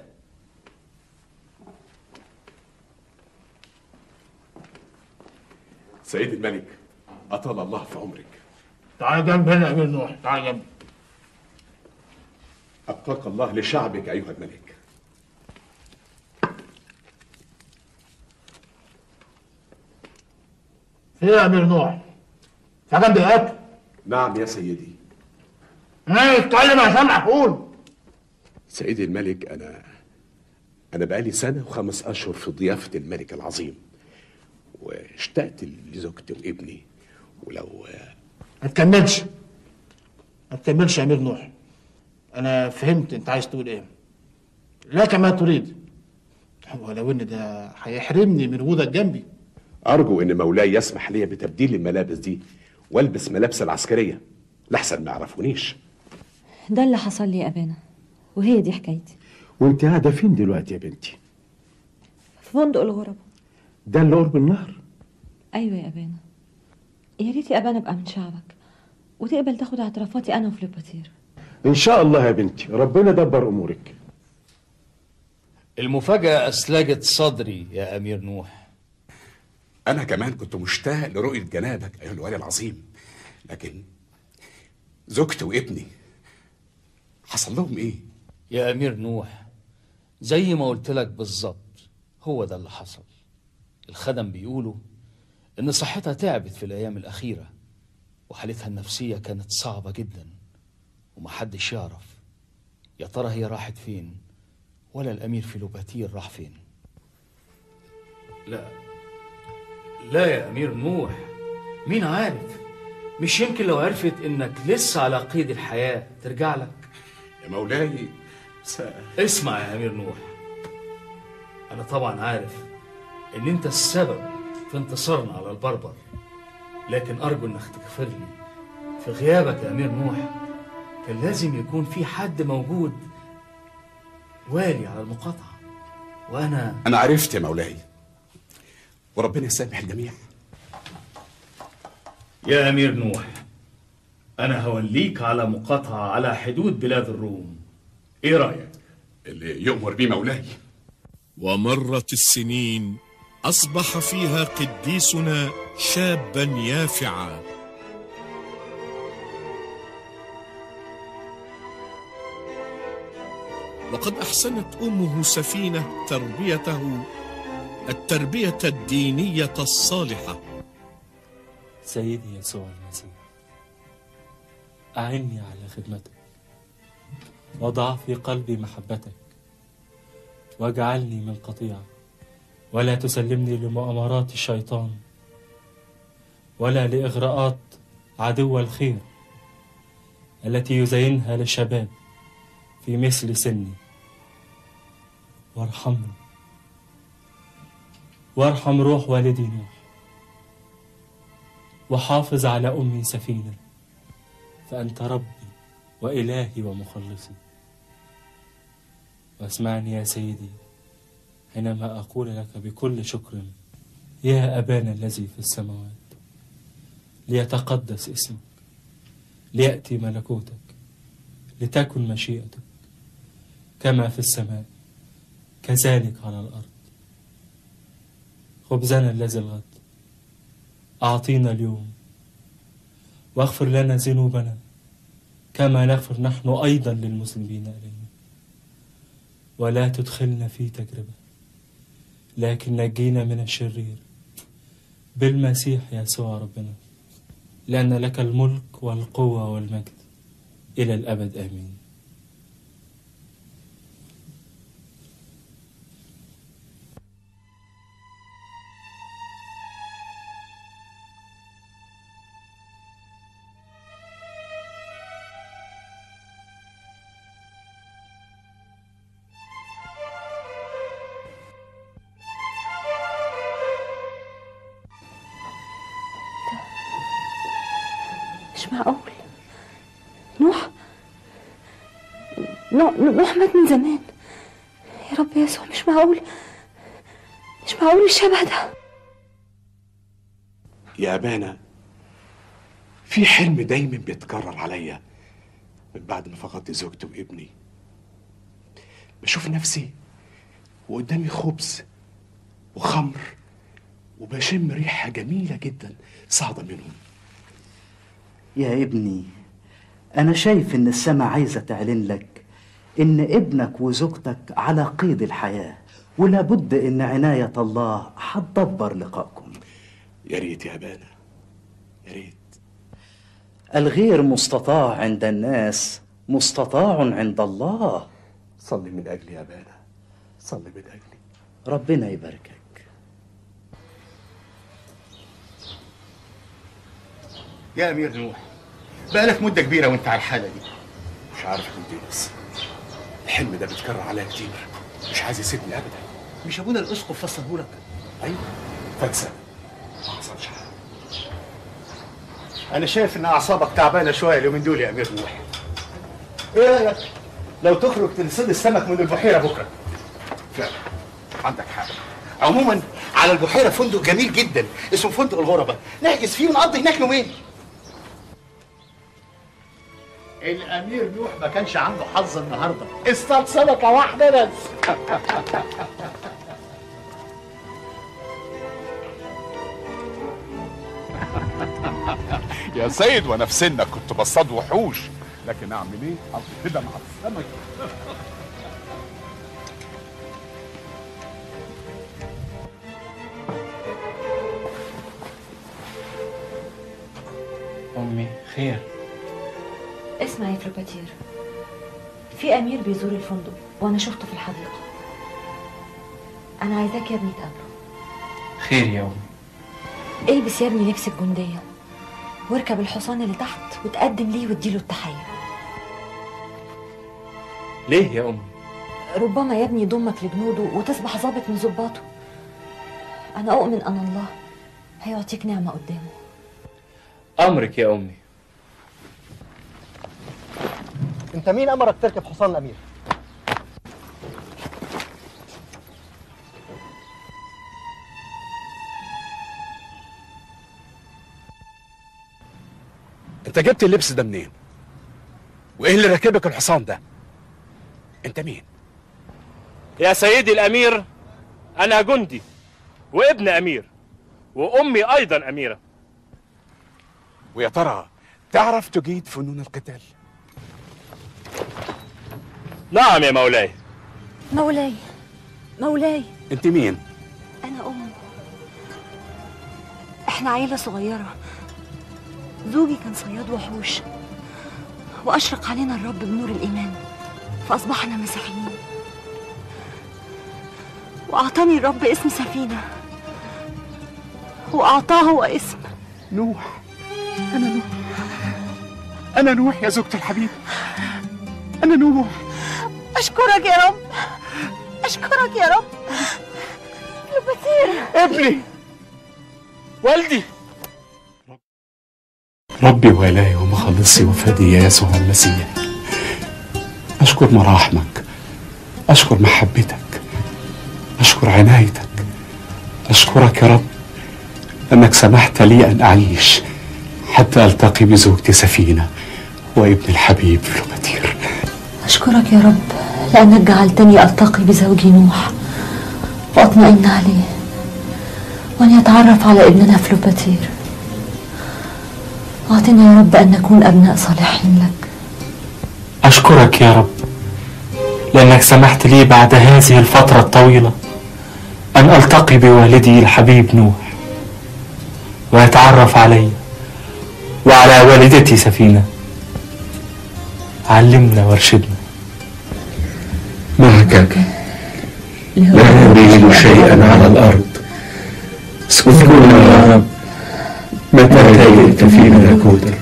سيد الملك أطال الله في عمرك تعال جنب هنا يا امير نوح تعال جنب أبقاك الله لشعبك أيها الملك في ايه يا امير نوح تعال جنب الاكل نعم يا سيدي ايه اتكلم يا سامع قول سيدي الملك أنا أنا بقالي سنة وخمس أشهر في ضيافة الملك العظيم واشتقت لزوجتي وابني ولو ما تكملش ما تكملش يا امير نوح انا فهمت انت عايز تقول ايه لك ما تريد ولو ان ده هيحرمني من وجودك جنبي أرجو إن مولاي يسمح لي بتبديل الملابس دي والبس ملابس العسكرية لحسن ما يعرفونيش ده اللي حصل لي يا ابانا وهي دي حكايتي وانت قاعده فين دلوقتي يا بنتي في فندق الغرب ده اللي قرب النهر ايوه يا ابانا يا ريت يا ابانا ابقى من شعبك وتقبل تاخد اعترافاتي انا وفليباتير ان شاء الله يا بنتي ربنا دبر امورك المفاجأة أسلجت صدري يا أمير نوح أنا كمان كنت مشتاق لرؤية جنابك أيها الوالي العظيم لكن زوجتي وابني حصل لهم إيه؟ يا أمير نوح زي ما قلت لك بالظبط هو ده اللي حصل الخدم بيقولوا إن صحتها تعبت في الأيام الأخيرة وحالتها النفسية كانت صعبة جدا ومحدش يعرف يا ترى هي راحت فين ولا الأمير فيلوباتير راح فين لا لا يا أمير نوح مين عارف مش يمكن لو عرفت إنك لسه على قيد الحياة ترجع لك يا مولاي س... اسمع يا أمير نوح أنا طبعا عارف ان انت السبب في انتصارنا على البربر لكن ارجو انك تغفر لي في غيابك يا امير نوح كان لازم يكون في حد موجود والي على المقاطعه وانا أنا عرفت يا مولاي وربنا يسامح الجميع يا امير نوح انا هوليك على مقاطعه على حدود بلاد الروم ايه رايك اللي يؤمر بيه مولاي ومرت السنين اصبح فيها قديسنا شابا يافعا وقد احسنت امه سفينه تربيته التربيه الدينيه الصالحه سيدي يسوع المسيح أعني على خدمتك وضع في قلبي محبتك واجعلني من قطيع ولا تسلمني لمؤامرات الشيطان ولا لإغراءات عدو الخير التي يزينها للشباب في مثل سني وارحمني وارحم روح والدي نوح وحافظ على أمي سفينة فأنت ربي وإلهي ومخلصي واسمعني يا سيدي حينما أقول لك بكل شكر يا أبانا الذي في السماوات ليتقدس اسمك ليأتي ملكوتك لتكن مشيئتك كما في السماء كذلك على الأرض خبزنا الذي الغد أعطينا اليوم واغفر لنا ذنوبنا كما نغفر نحن أيضا للمسلمين إلينا ولا تدخلنا في تجربة لكن نجينا من الشرير بالمسيح يسوع ربنا لأن لك الملك والقوة والمجد إلى الأبد آمين مش معقول نوح نوح, نوح مات من زمان يا رب يسوع مش معقول مش معقول الشبه ده يا أبانا في حلم دايما بيتكرر عليا من بعد ما فقدت زوجتي وابني بشوف نفسي وقدامي خبز وخمر وبشم ريحة جميلة جدا صاعدة منهم يا ابني أنا شايف إن السماء عايزة تعلن لك إن ابنك وزوجتك على قيد الحياة ولا بد إن عناية الله هتدبر لقائكم يا ريت يا أبانا يا ريت الغير مستطاع عند الناس مستطاع عند الله صلي من أجلي يا أبانا صلي من أجلي ربنا يباركك يا امير نوح بقالك مده كبيره وانت على الحاله دي مش عارف كنت بس الحلم ده بيتكرر عليا كتير مش عايز يسيبني أبدا مش ابونا الاسقف فسره لك أيوه فاكسة ما حصلش حاجة انا شايف ان اعصابك تعبانه شويه اليومين دول يا امير نوح ايه رايك لو تخرج تصيد السمك من البحيره بكره فعلا عندك حق عموما على البحيره فندق جميل جدا اسمه فندق الغربه نحجز فيه ونقضي هناك يومين الامير نوح ما كانش عنده حظ النهارده اصطاد سمكه واحده بس يا سيد وانا في سنك كنت بصطاد وحوش لكن اعمل ايه؟ اقضي كده مع السمك أمي خير اسمع يا فلوباتير في امير بيزور الفندق وانا شفته في الحديقه انا عايزاك يا ابني تقابله خير يا أمي البس يا ابني لبس الجنديه واركب الحصان اللي تحت وتقدم ليه واديله التحيه ليه يا أمي؟ ربما يا ابني يضمك لجنوده وتصبح ضابط من ضباطه أنا أؤمن أن الله هيعطيك نعمة قدامه أمرك يا أمي انت مين امرك تركب حصان الامير انت جبت اللبس ده منين وايه اللي راكبك الحصان ده انت مين يا سيدي الأمير أنا جندي وابن أمير وأمي أيضا أميرة ويا ترى تعرف تجيد فنون القتال نعم يا مولاي مولاي مولاي انت مين أنا أم إحنا عيلة صغيرة زوجي كان صياد وحوش وأشرق علينا الرب بنور الإيمان فأصبحنا مسيحيين وأعطاني الرب اسم سفينة وأعطاه هو اسم نوح انا نوح انا نوح يا زوجتي الحبيبه انا نوح أشكرك يا رب أشكرك يا رب لبتير ابني والدي ربي وإلهي ومخلصي وفادي يا يسوع المسيح أشكر مراحمك أشكر محبتك أشكر عنايتك أشكرك يا رب أنك سمحت لي أن أعيش حتى ألتقي بزوجتي سفينة وابن الحبيب فلوباتير أشكرك يا رب لأنك جعلتني ألتقي بزوجي نوح وأطمئن عليه وأن يتعرف على ابننا فلوباتير أعطنا يا رب أن نكون أبناء صالحين لك أشكرك يا رب لأنك سمحت لي بعد هذه الفترة الطويلة أن ألتقي بوالدي الحبيب نوح ويتعرف علي وعلى والدتي سفينة علمنا وارشدنا معك لا أريد شيئا على الأرض اذكرنا يا رب متى جئت في ملكوتك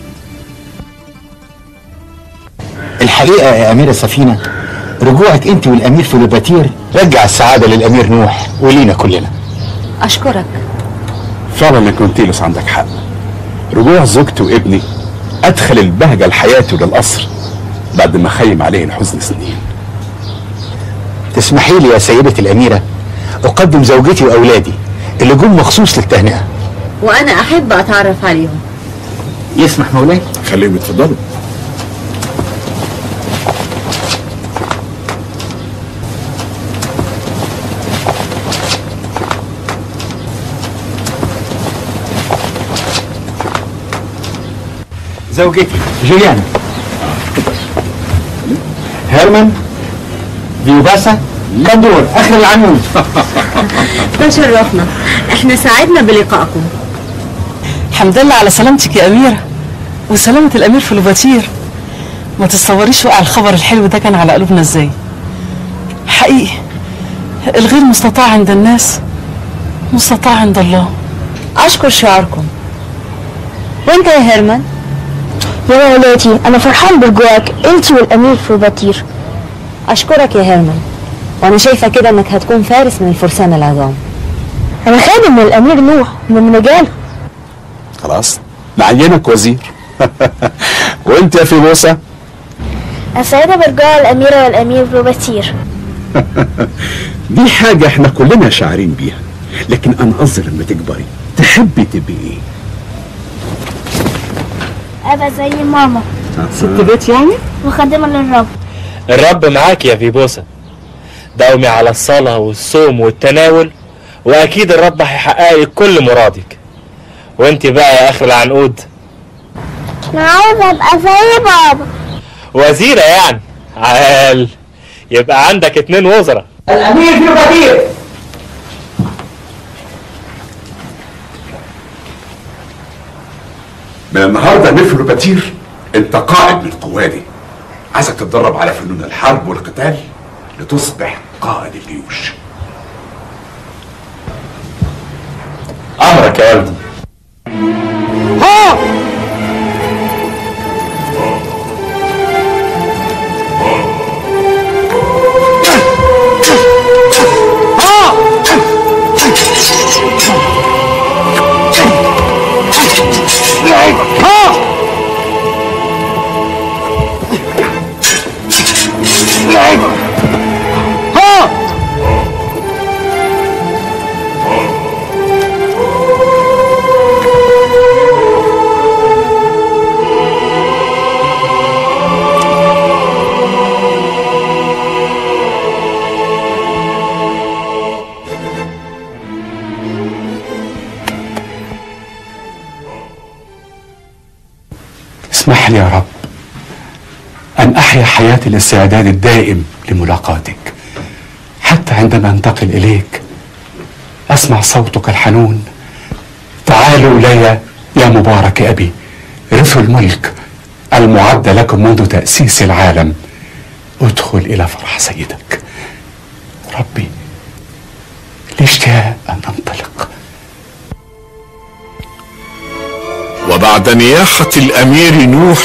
الحقيقة يا أميرة سفينة رجوعك أنت والأمير فلوباتير رجع السعادة للأمير نوح ولينا كلنا أشكرك فعلا يا كونتيلوس عندك حق رجوع زوجتي وابني أدخل البهجة لحياتي وللقصر بعد ما خيم عليه الحزن سنين تسمحي لي يا سيدة الأميرة أقدم زوجتي وأولادي اللي جم مخصوص للتهنئة وأنا أحب أتعرف عليهم يسمح مولاي خليهم يتفضلوا زوجتي جوليانا هيرمان فيوباسا كندور آخر العنود تشرفنا احنا سعدنا بلقائكم الحمد لله على سلامتك يا أميرة وسلامة الأمير فلوباتير ما تتصوريش وقع الخبر الحلو ده كان على قلوبنا ازاي حقيقي الغير مستطاع عند الناس مستطاع عند الله أشكر شعاركم وانت يا هيرمان يا ولادي أنا فرحان برجوعك أنت والأمير فلوباتير أشكرك يا هيرمان وأنا شايفة كده إنك هتكون فارس من الفرسان العظام أنا خادم من الأمير نوح من رجاله خلاص نعينك وزير وانت يا فيبوسة السعيدة برجوع الأميرة والأمير فلوباتير دي حاجة احنا كلنا شاعرين بيها لكن انا قصدي لما تكبري تحبي تبقي ايه أبقى زي ماما ست بيت يعني وخادمة للرب الرب معاك يا فيبوسة داومي على الصلاة والصوم والتناول وأكيد الرب هيحقق لك كل مرادك وانت بقى يا آخر العنقود أنا عاوز أبقى زي بابا وزيرة يعني عال يبقى عندك اتنين وزراء الأمير فلوباتير من النهارده امير فلوباتير انت قائد من قوادي عايزك تتدرب على فنون الحرب والقتال لتصبح قائد الجيوش أمرك يا والدي ها ها اسمح لي يا رب أن أحيا حياة الاستعداد الدائم لملاقاتك حتى عندما أنتقل إليك أسمع صوتك الحنون تعالوا إلي يا مبارك أبي رثوا الملك المعد لكم منذ تأسيس العالم ادخل إلى فرح سيدك ربي الاشتياق أن أنطلق وبعد نياحة الأمير نوح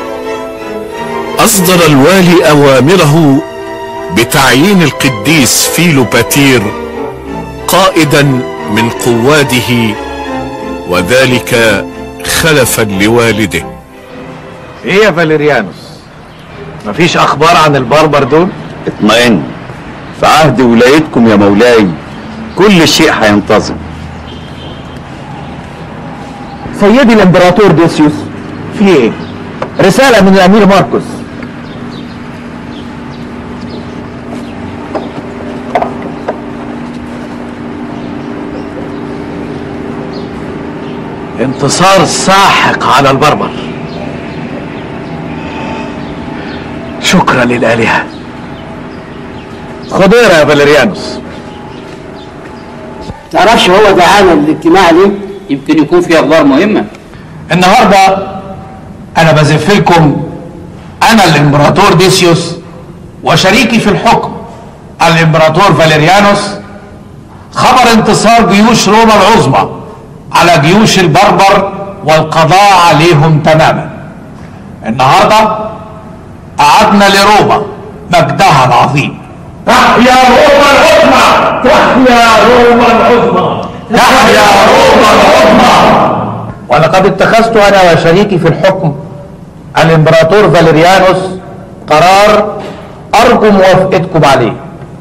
أصدر الوالي أوامره بتعيين القديس فيلو باتير قائدا من قواده وذلك خلفا لوالده ايه يا فاليريانوس مفيش اخبار عن البربر دول اطمئن في عهد ولايتكم يا مولاي كل شيء هينتظم سيدي الامبراطور ديسيوس في ايه رسالة من الامير ماركوس انتصار ساحق على البربر شكرا للآلهة خضيرة يا فاليريانوس تعرفش هو دعانا للاجتماع ليه؟ يمكن يكون فيه اخبار مهمه النهارده انا بزف لكم انا الامبراطور ديسيوس وشريكي في الحكم الامبراطور فاليريانوس خبر انتصار جيوش روما العظمى على جيوش البربر والقضاء عليهم تماما النهارده قعدنا لروما مجدها العظيم تحيا روما العظمى تحيا روما العظمى تحيا روما العظمى ولقد اتخذت انا وشريكي في الحكم الامبراطور فاليريانوس قرار ارجو موافقتكم عليه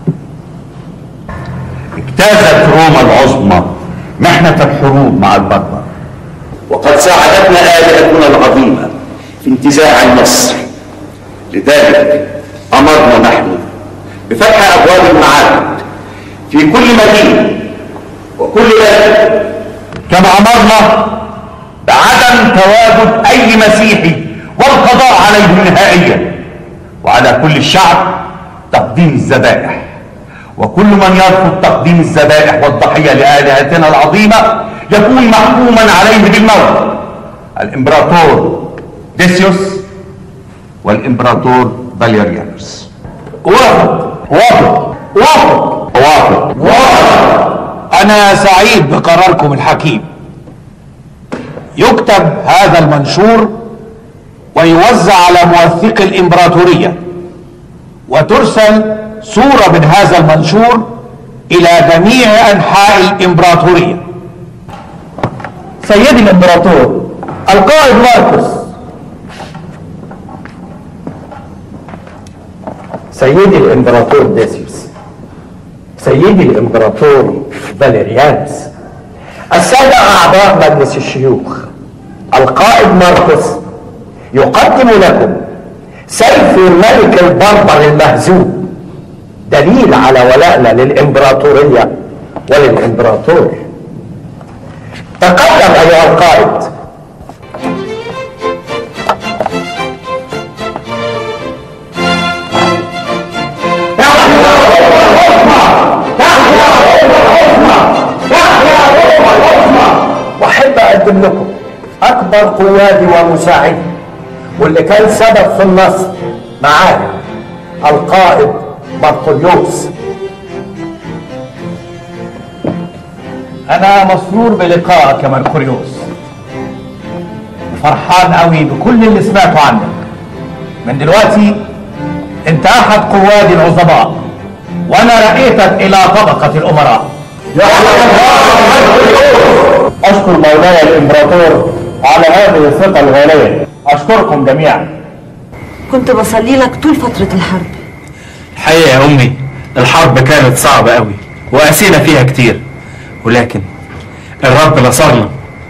اجتازت روما العظمى محنة الحروب مع البربر وقد ساعدتنا آلهتنا العظيمة في انتزاع النصر لذلك أمرنا نحن بفتح أبواب المعابد في كل مدينة وكل بلد كما امرنا بعدم تواجد أي مسيحي والقضاء عليه نهائيا وعلى كل الشعب تقديم الذبائح وكل من يرفض تقديم الذبائح والضحية لآلهتنا العظيمة يكون محكوما عليه بالموت الإمبراطور ديسيوس والإمبراطور فاليريانوس وافق وافق وافق وافق وافق انا سعيد بقراركم الحكيم يكتب هذا المنشور ويوزع على موثق الامبراطوريه وترسل صوره من هذا المنشور الى جميع انحاء الامبراطوريه سيدي الامبراطور القائد ماركوس سيدي الامبراطور ديسيوس سيدي الامبراطور فاليريانوس السادة أعضاء مجلس الشيوخ القائد ماركوس يقدم لكم سيف ملك البربر المهزوم دليل على ولائنا للإمبراطورية وللإمبراطور تقدم أيها القائد واحب اقدم لكم اكبر قوادي ومساعدي واللي كان سبب في النصر معانا القائد بطليوس انا مسرور بلقائك يا مركوريوس فرحان قوي بكل اللي سمعته عنك من دلوقتي انت احد قوادي العظماء وانا رأيتك الى طبقة الامراء اشكر مولاي الامبراطور على هذه الثقة الغالية اشكركم جميعا كنت بصلي لك طول فترة الحرب الحقيقة يا أمي الحرب كانت صعبة قوي وقاسينا فيها كتير ولكن الرب نصرنا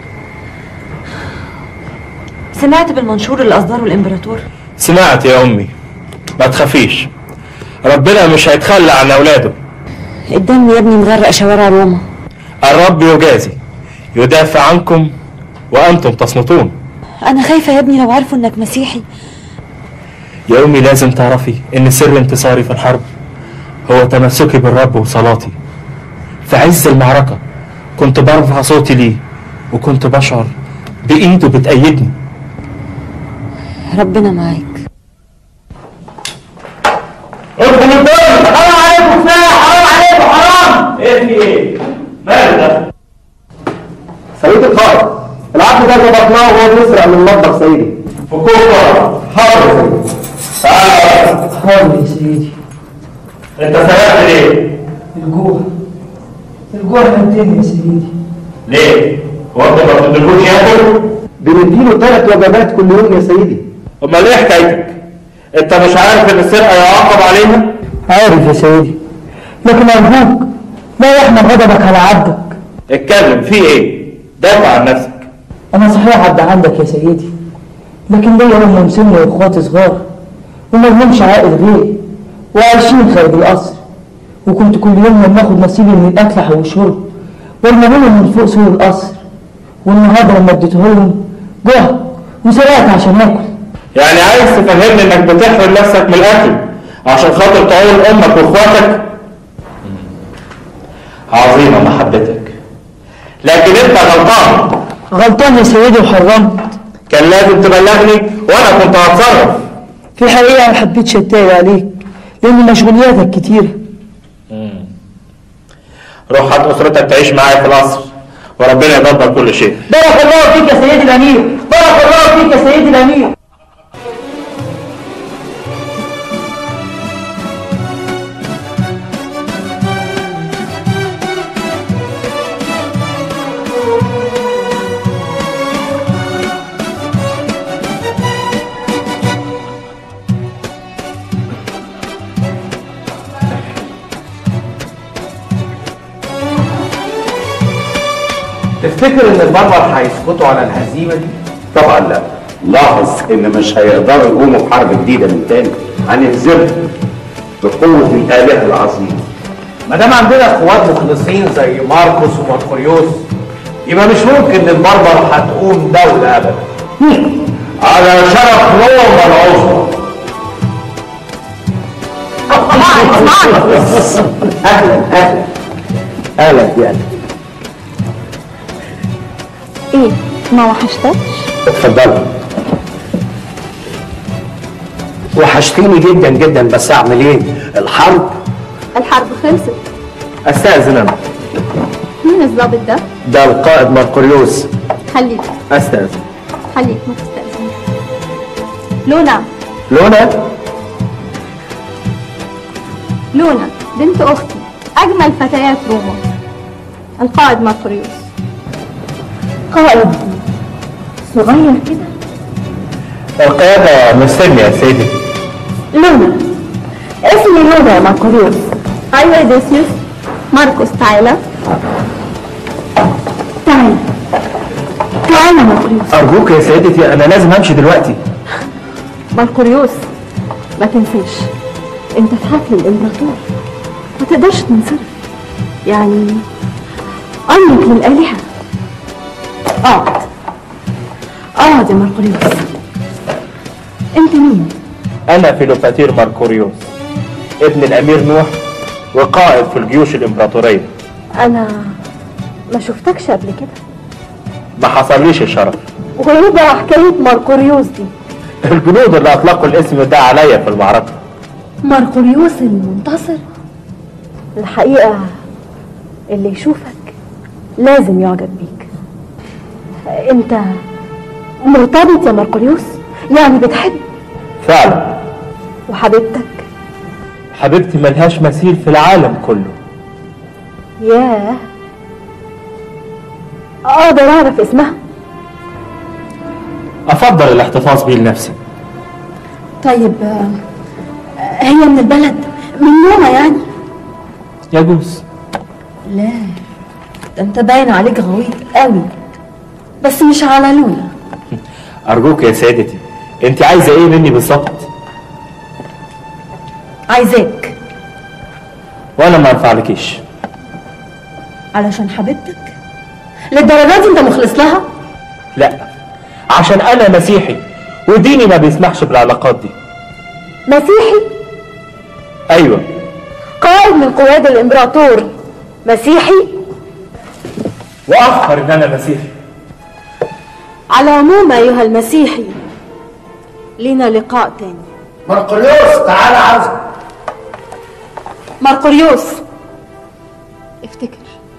سمعت بالمنشور اللي أصدره الإمبراطور سمعت يا أمي ما تخافيش ربنا مش هيتخلى عن أولاده الدم يا ابني مغرق شوارع روما الرب يجازي يدافع عنكم وأنتم تصمتون انا خايفه يا ابني لو عرفوا انك مسيحي يا أمي لازم تعرفي إن سر انتصاري في الحرب هو تمسكي بالرب وصلاتي في عز المعركة كنت برفع صوتي ليه وكنت بشعر بإيده بتأيدني ربنا معاك ادخل الدنيا حرام عليكم كفايه حرام عليكم حرام ايه في ايه؟ ماله ده؟ سيد القائد العبد ده ظبطناه وهو بيسرق من المطبخ سيدي فكوكا حاضر يا سيدي تعالى حاضر يا سيدي انت سرقت ليه؟ الجوع الجوع هدني يا سيدي ليه؟ هو انت ما بتدلوش ياكل؟ بنديله ثلاث وجبات كل يوم يا سيدي امال ايه حكايتك؟ انت مش عارف ان السرقة يعاقب عليها؟ عارف يا سيدي لكن ارجوك لا يحمل غضبك على عبدك اتكلم في ايه؟ دافع عن نفسك انا صحيح عبد عندك يا سيدي لكن ليا ام مسن واخواتي صغار وما لهمش عائل غيري وعايشين خارج القصر وكنت كل يوم لما اخد نصيبي من الاكل والشرب وارمي لهم من فوق سور القصر والنهارده لما اديتهولهم جهد وسرقت عشان اكل يعني عايز تفهمني انك بتحرم نفسك من الاكل عشان خاطر تعول امك واخواتك عظيمة محبتك لكن انت غلطان غلطان يا سيدي وحرمت كان لازم تبلغني وانا كنت هتصرف في الحقيقه ما حبيتش اتضايق عليك لان مشغولياتك كتيره روح هات اسرتك تعيش معايا في القصر وربنا يدبر كل شيء بارك الله فيك يا سيدي الامير بارك الله فيك يا سيدي الامير تفتكر ان البربر هيسكتوا على الهزيمه دي؟ طبعا لا لاحظ ان مش هيقدروا يقوموا بحرب جديده من تاني هنهزمهم بقوه الاله العظيم ما دام عندنا اخوات مخلصين زي ماركوس وماركوريوس يبقى مش ممكن البربر هتقوم دوله ابدا على شرف روما العظمى اهلا اهلا اهلا بيك ايه ما وحشتكش اتفضلي وحشتيني جدا جدا بس اعمل ايه؟ الحرب الحرب خلصت استاذن انا مين الضابط ده ده القائد ماركوريوس خليك استاذن خليك ما تستأذنش لونا لونا لونا بنت اختي اجمل فتيات روما القائد ماركوريوس قائد صغير كده القيادة مستني يا سيدي لونا اسمي لونا ماركوريوس ايوه يا ديسيوس ماركوس تعالى تعالى تعالى ماركوريوس ارجوك يا سيدتي انا لازم امشي دلوقتي ماركوريوس ما تنساش انت في حفل الامبراطور ما تقدرش تنصرف يعني امرك للالهه اقعد اقعد يا ماركوريوس انت مين انا فيلوباتير ماركوريوس ابن الامير نوح وقائد في الجيوش الامبراطورية انا ما شفتكش قبل كده ما حصليش الشرف وايه بقى حكايه ماركوريوس دي الجنود اللي اطلقوا الاسم ده عليا في المعركة ماركوريوس المنتصر الحقيقه اللي يشوفك لازم يعجب بيك انت مرتبط يا ماركوريوس يعني بتحب فعلا وحبيبتك حبيبتي ملهاش مثيل في العالم كله ياه اقدر اعرف اسمها افضل الاحتفاظ بيه لنفسي طيب آه، هي من البلد من روما يعني يجوز لا ده انت باين عليك غويط قوي بس مش على لولا ارجوك يا سيدتي انت عايزة ايه مني بالظبط عايزاك وانا ما انفعلكيش علشان حبيبتك للدرجه دي انت مخلص لها لا عشان انا مسيحي وديني ما بيسمحش بالعلاقات دي مسيحي ايوه قائد من قواد الامبراطور مسيحي وافخر ان انا مسيحي على العموم ايها المسيحي لينا لقاء تاني مرقليوس تعالى عاوزك مرقريوس افتكر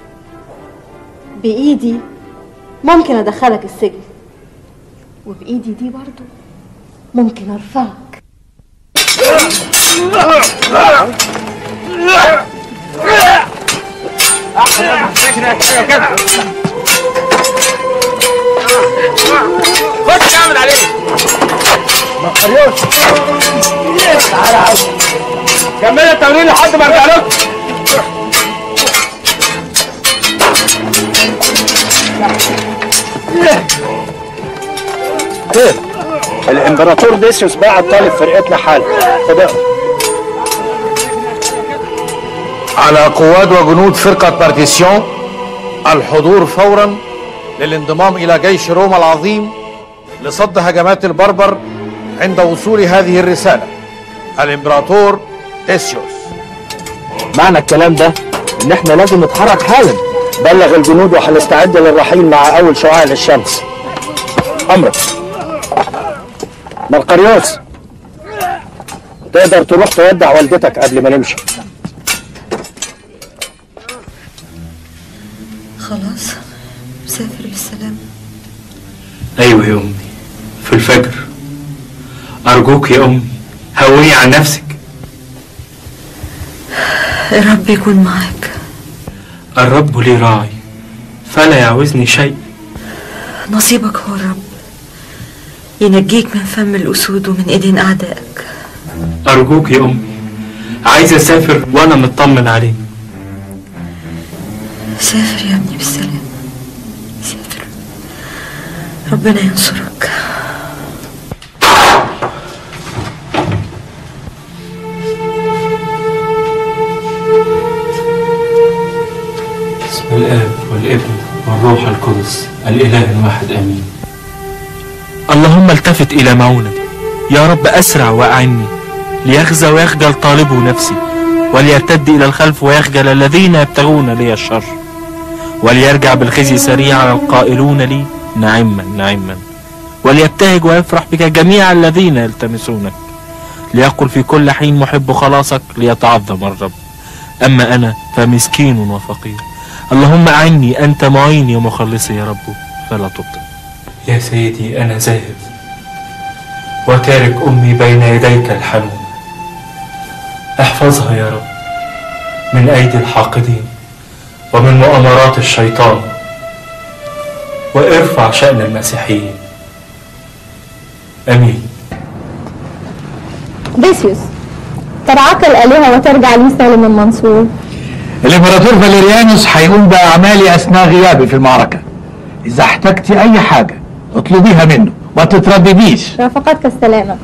بإيدي ممكن أدخلك السجن وبإيدي دي برضو ممكن أرفعك خش اعمل عليه مرقليوس تعالى عاوزك كمل التمرين لحد ما ارجع لكم خير الامبراطور ديسيوس بعت طالب فرقتنا حاله خد على قواد وجنود فرقة بارتيسيون الحضور فورا للانضمام إلى جيش روما العظيم لصد هجمات البربر عند وصول هذه الرسالة الإمبراطور تيسيوس معنى الكلام ده ان احنا لازم نتحرك حالا بلغ الجنود وهنستعد للرحيل مع اول شعاع للشمس امرك مرقريوس تقدر تروح تودع والدتك قبل ما نمشي خلاص مسافر بالسلامة ايوه يا امي في الفجر ارجوك يا امي هوني عن نفسك الرب يكون معاك الرب لي راعي فلا يعوزني شيء نصيبك هو الرب ينجيك من فم الأسود ومن إيدين أعدائك ارجوك يا امي عايز اسافر وانا مطمن عليه سافر يا ابني بالسلامة سافر ربنا ينصرك بسم الاب والابن والروح القدس الاله الواحد امين اللهم التفت الى معونتي يا رب اسرع واعني ليخزى ويخجل طالبه نفسي وليرتد الى الخلف ويخجل الذين يبتغون لي الشر وليرجع بالخزي سريعا القائلون لي نعما نعما وليبتهج ويفرح بك جميع الذين يلتمسونك ليقل في كل حين محب خلاصك ليتعظم الرب أما أنا فمسكين وفقير اللهم أعني أنت معيني ومخلصي يا رب فلا تبطل يا سيدي أنا ذاهب وتارك أمي بين يديك الحنون احفظها يا رب من أيدي الحاقدين ومن مؤامرات الشيطان وارفع شأن المسيحيين أمين ديسيوس ترعاك الآلهة وترجع لي سالم المنصور الامبراطور فاليريانوس هيقوم باعمالي اثناء غيابي في المعركه اذا احتجتي اي حاجه اطلبيها منه ما تتردديش رافقتك السلامة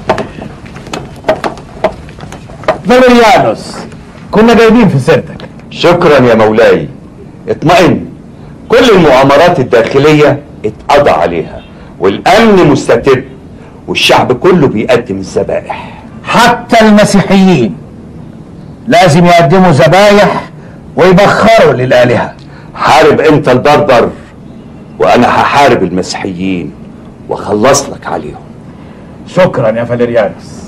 فاليريانوس كنا جايبين في سيرتك شكرا يا مولاي اطمئن كل المؤامرات الداخلية اتقضى عليها والأمن مستتب والشعب كله بيقدم الذبائح حتى المسيحيين لازم يقدموا ذبايح ويبخروا للآلهة حارب انت البربر وانا هحارب المسيحيين واخلص لك عليهم شكرا يا فاليريانوس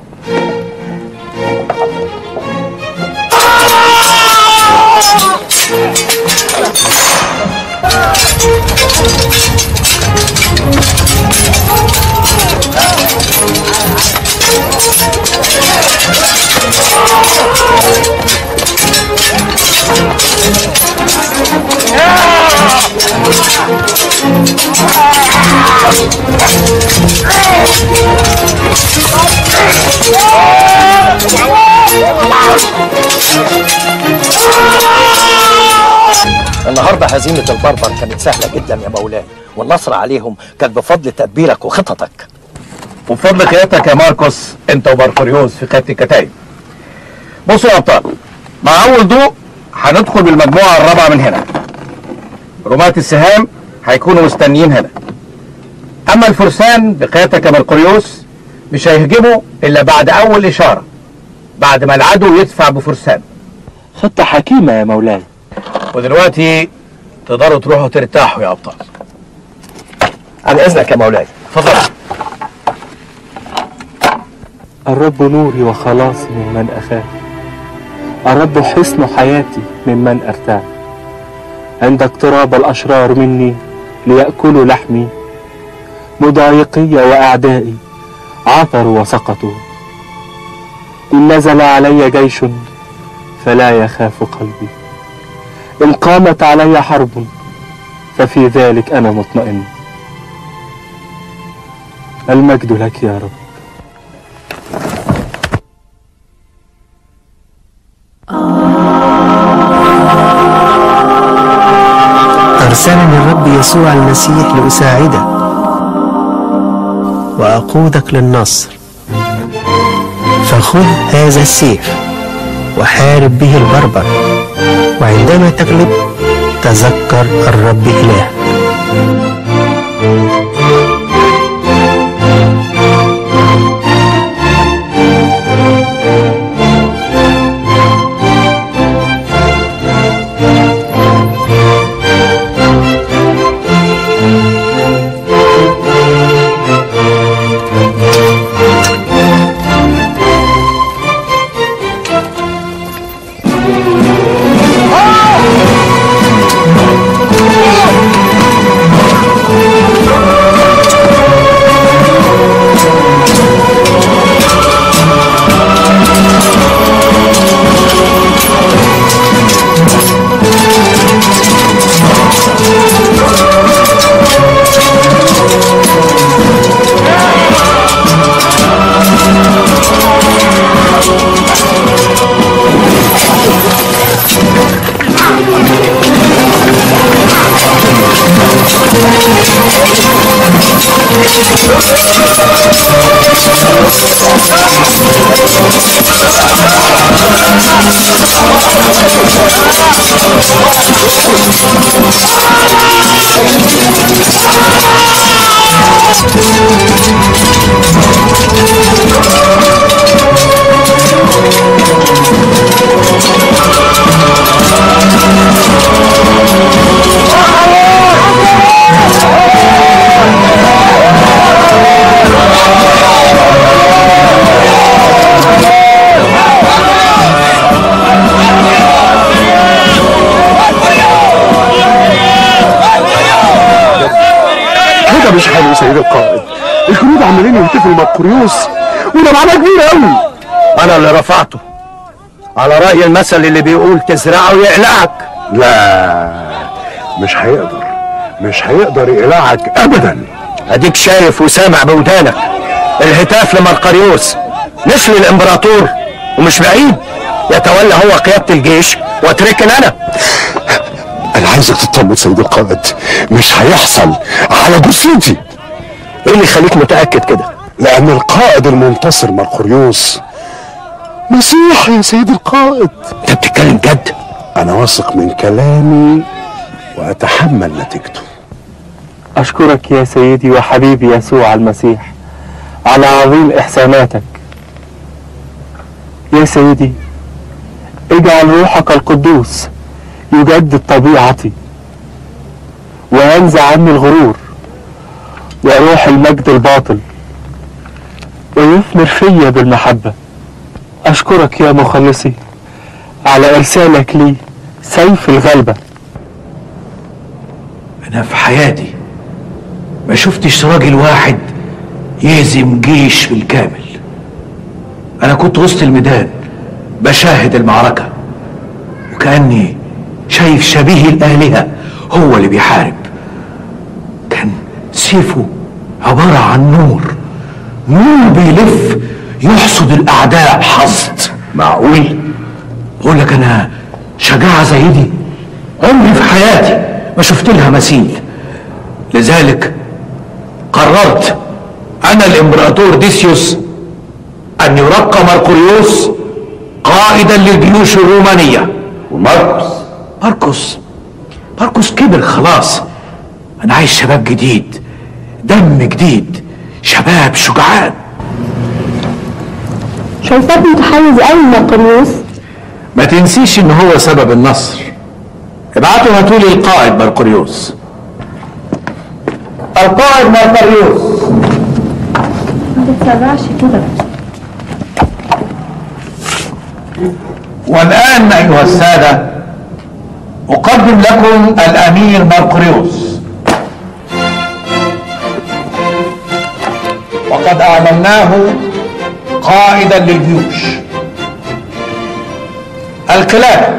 النهارده هزيمة البربر كانت سهلة جدا يا مولاي والنصر عليهم كان بفضل تدبيرك وخططك وبفضل قيادتك يا ماركوس انت وماركوريوس في خط الكتايب بصوا يا ابطال مع اول ضوء هندخل بالمجموعه الرابعه من هنا رماة السهام هيكونوا مستنيين هنا اما الفرسان بقيادتك يا مرقريوس مش هيهجموا الا بعد اول اشاره بعد ما العدو يدفع بفرسان خطة حكيمة يا مولاي ودلوقتي تقدروا تروحوا ترتاحوا يا ابطال عن اذنك يا مولاي اتفضل الرب نوري وخلاصي ممن أخاف الرب حصن حياتي ممن أرتاح عند اقتراب الأشرار مني ليأكلوا لحمي مضايقي وأعدائي عثروا وسقطوا إن نزل علي جيش فلا يخاف قلبي إن قامت علي حرب ففي ذلك أنا مطمئن المجد لك يا رب أرسلني الرب يسوع المسيح لأساعدك وأقودك للنصر فخذ هذا السيف وحارب به البربر وعندما تغلب تذكر الرب إلهك كده مش حلو يا سيد القائد الجنود عمالين يهتفوا المرقريوس وده معناه كبير قوي انا اللي رفعته على رأي المثل اللي بيقول تزرعه يقلعك لا مش هيقدر مش هيقدر يقلعك ابدا اديك شايف وسامع بودانك الهتاف لمرقريوس مثل الامبراطور ومش بعيد يتولى هو قيادة الجيش واتركن انا انا عايزك تطمن سيد القائد مش هيحصل على جثتي ايه اللي يخليك متأكد كده لان القائد المنتصر مرقريوس مسيحي يا سيد القائد انت بتتكلم جد انا واثق من كلامي واتحمل نتيجته أشكرك يا سيدي وحبيبي يسوع المسيح على عظيم إحساناتك يا سيدي اجعل روحك القدوس يجدد طبيعتي وينزع عني الغرور وروح المجد الباطل ويثمر فيا بالمحبة أشكرك يا مخلصي على إرسالك لي سيف الغلبة أنا في حياتي ما شفتش راجل واحد يهزم جيش بالكامل أنا كنت وسط الميدان بشاهد المعركة وكأني شايف شبيه الآلهة هو اللي بيحارب كان سيفه عبارة عن نور نور بيلف يحصد الأعداء حصد معقول؟ بقول لك أنا شجاعة زي دي عمري في حياتي ما شفت لها مثيل لذلك قررت أنا الإمبراطور ديسيوس أن يرقى مرقريوس قائدا للجيوش الرومانية وماركوس ماركوس ماركوس كبر خلاص أنا عايز شباب جديد دم جديد شباب شجعان شايفاك متحيز قوي لمرقريوس ما تنسيش ان هو سبب النصر ابعتوا هاتولي القائد مرقريوس القائد مرقريوس ما تتسرعش كده والآن أيها السادة أقدم لكم الأمير مرقريوس وقد أعلناه قائدا للجيوش القلادة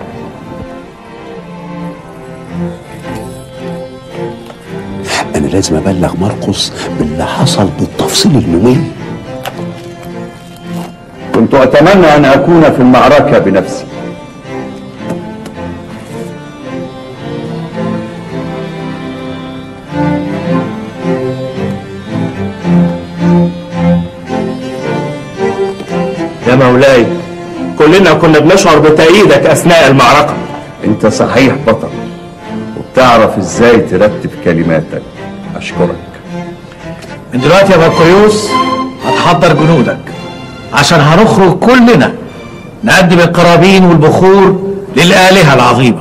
انا لازم ابلغ مرقس باللي حصل بالتفصيل الممل كنت اتمنى ان اكون في المعركه بنفسي يا مولاي كلنا كنا بنشعر بتأييدك أثناء المعركة انت صحيح بطل وبتعرف ازاي ترتب كلماتك اشكرك من دلوقتي يا مرقريوس هتحضر جنودك عشان هنخرج كلنا نقدم القرابين والبخور للآلهة العظيمة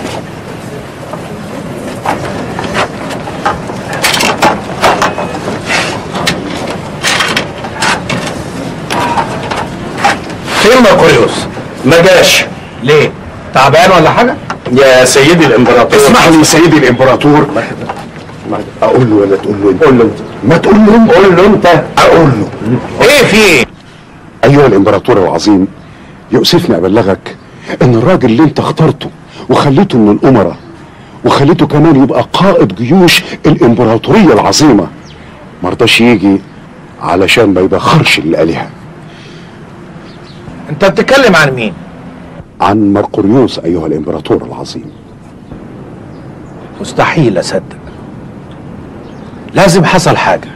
فين مرقريوس؟ ما جاش ليه؟ تعبان ولا حاجة؟ يا سيدي الامبراطور اسمح لي سيدي الامبراطور اقول له ولا تقول له انت قول له انت ما تقول له انت قول له انت اقول له ايه في ايه ايها الامبراطور العظيم يؤسفني ابلغك ان الراجل اللي انت اخترته وخليته من الامراء وخليته كمان يبقى قائد جيوش الامبراطوريه العظيمه مرضاش يجي علشان ما يبخرش الالهه انت بتتكلم عن مين؟ عن مرقريوس ايها الامبراطور العظيم مستحيل اصدق لازم حصل حاجة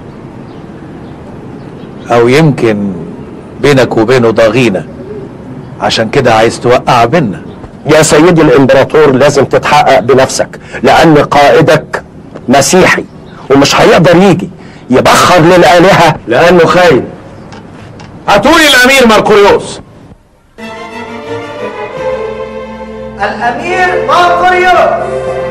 او يمكن بينك وبينه ضغينة عشان كده عايز توقع بينا يا سيدي الامبراطور لازم تتحقق بنفسك لان قائدك مسيحي ومش هيقدر يجي يبخر للآلهة لأنه خاين هاتولي الأمير مرقريوس الامير مرقريوس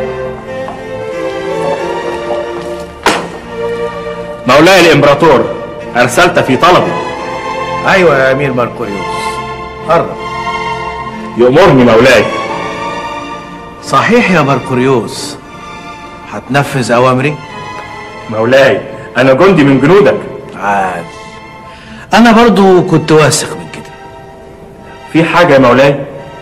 مولاي الإمبراطور أرسلت في طلبي أيوة يا أمير مرقريوس قرب يؤمرني مولاي صحيح يا مرقريوس هتنفذ أوامري؟ مولاي أنا جندي من جنودك عاد أنا برضو كنت واثق من كده في حاجة يا مولاي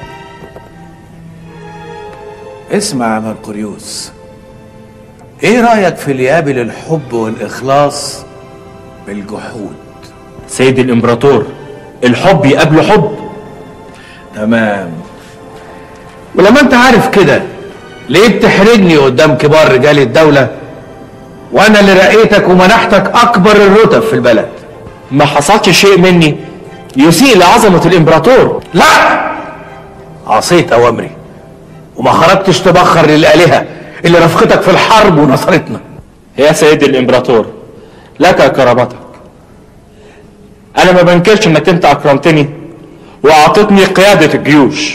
اسمع يا مرقريوس ايه رأيك في اللي يقابل الحب والإخلاص بالجحود سيدي الإمبراطور الحب يقابله حب تمام ولما انت عارف كده ليه بتحرجني قدام كبار رجال الدولة وانا اللي رقيتك ومنحتك اكبر الرتب في البلد ما حصلش شيء مني يسيء لعظمة الإمبراطور لا عصيت أوامري وما خرجتش تبخر للآلهة اللي رفقتك في الحرب ونصرتنا يا سيدي الإمبراطور لك كرامتك أنا ما بنكرش إنك أنت أكرمتني وأعطتني قيادة الجيوش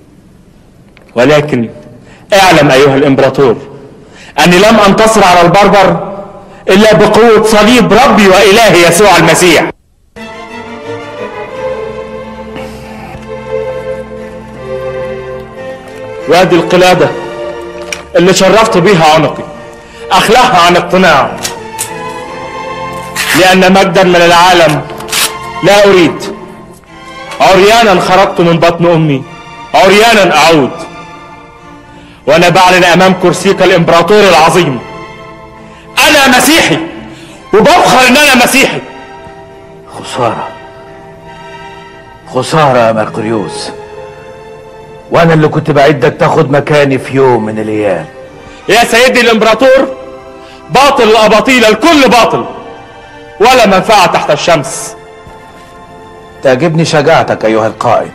ولكن اعلم أيها الإمبراطور أني لم أنتصر على البربر إلا بقوة صليب ربي وإلهي يسوع المسيح وادي القلادة اللي شرفت بيها عنقي أخلعها عن اقتناع لأن مجدا من العالم لا أريد عريانا خرجت من بطن أمي عريانا أعود وأنا بعلن أمام كرسيك الإمبراطور العظيم أنا مسيحي وبفخر إن أنا مسيحي خسارة خسارة يا مرقريوس وانا اللي كنت بعدك تاخد مكاني في يوم من الايام يا سيدي الإمبراطور باطل الأباطيل الكل باطل ولا منفعة تحت الشمس تعجبني شجاعتك ايها القائد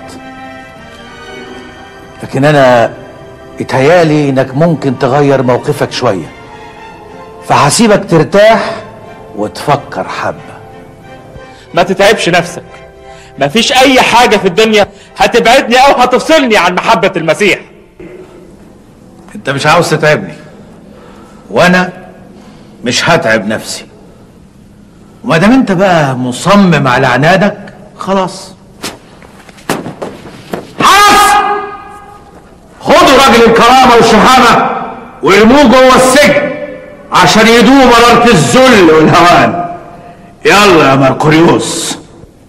لكن انا اتهيالي انك ممكن تغير موقفك شوية فهسيبك ترتاح وتفكر حبة ما تتعبش نفسك مفيش اي حاجة في الدنيا هتبعدني او هتفصلني عن محبة المسيح انت مش عاوز تتعبني وانا مش هتعب نفسي وما دام انت بقى مصمم على عنادك خلاص حرس خدوا راجل الكرامه والشهامه وارموه جوه السجن عشان يدوم مرارة الذل والهوان يلا يا مرقريوس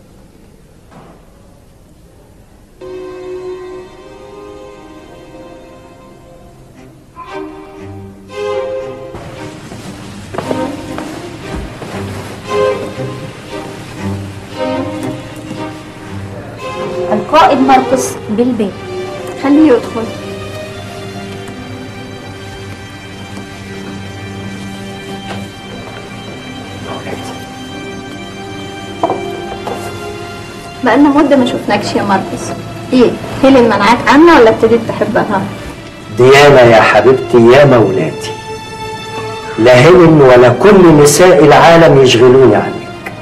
القائد مرقس بالباب خليه يدخل بقالنا مدة ما شفناكش يا مرقس ايه هيلين منعاك عنا ولا ابتديت تحبها؟ ديانا يا حبيبتي يا مولاتي لا هيلين ولا كل نساء العالم يشغلوني عنك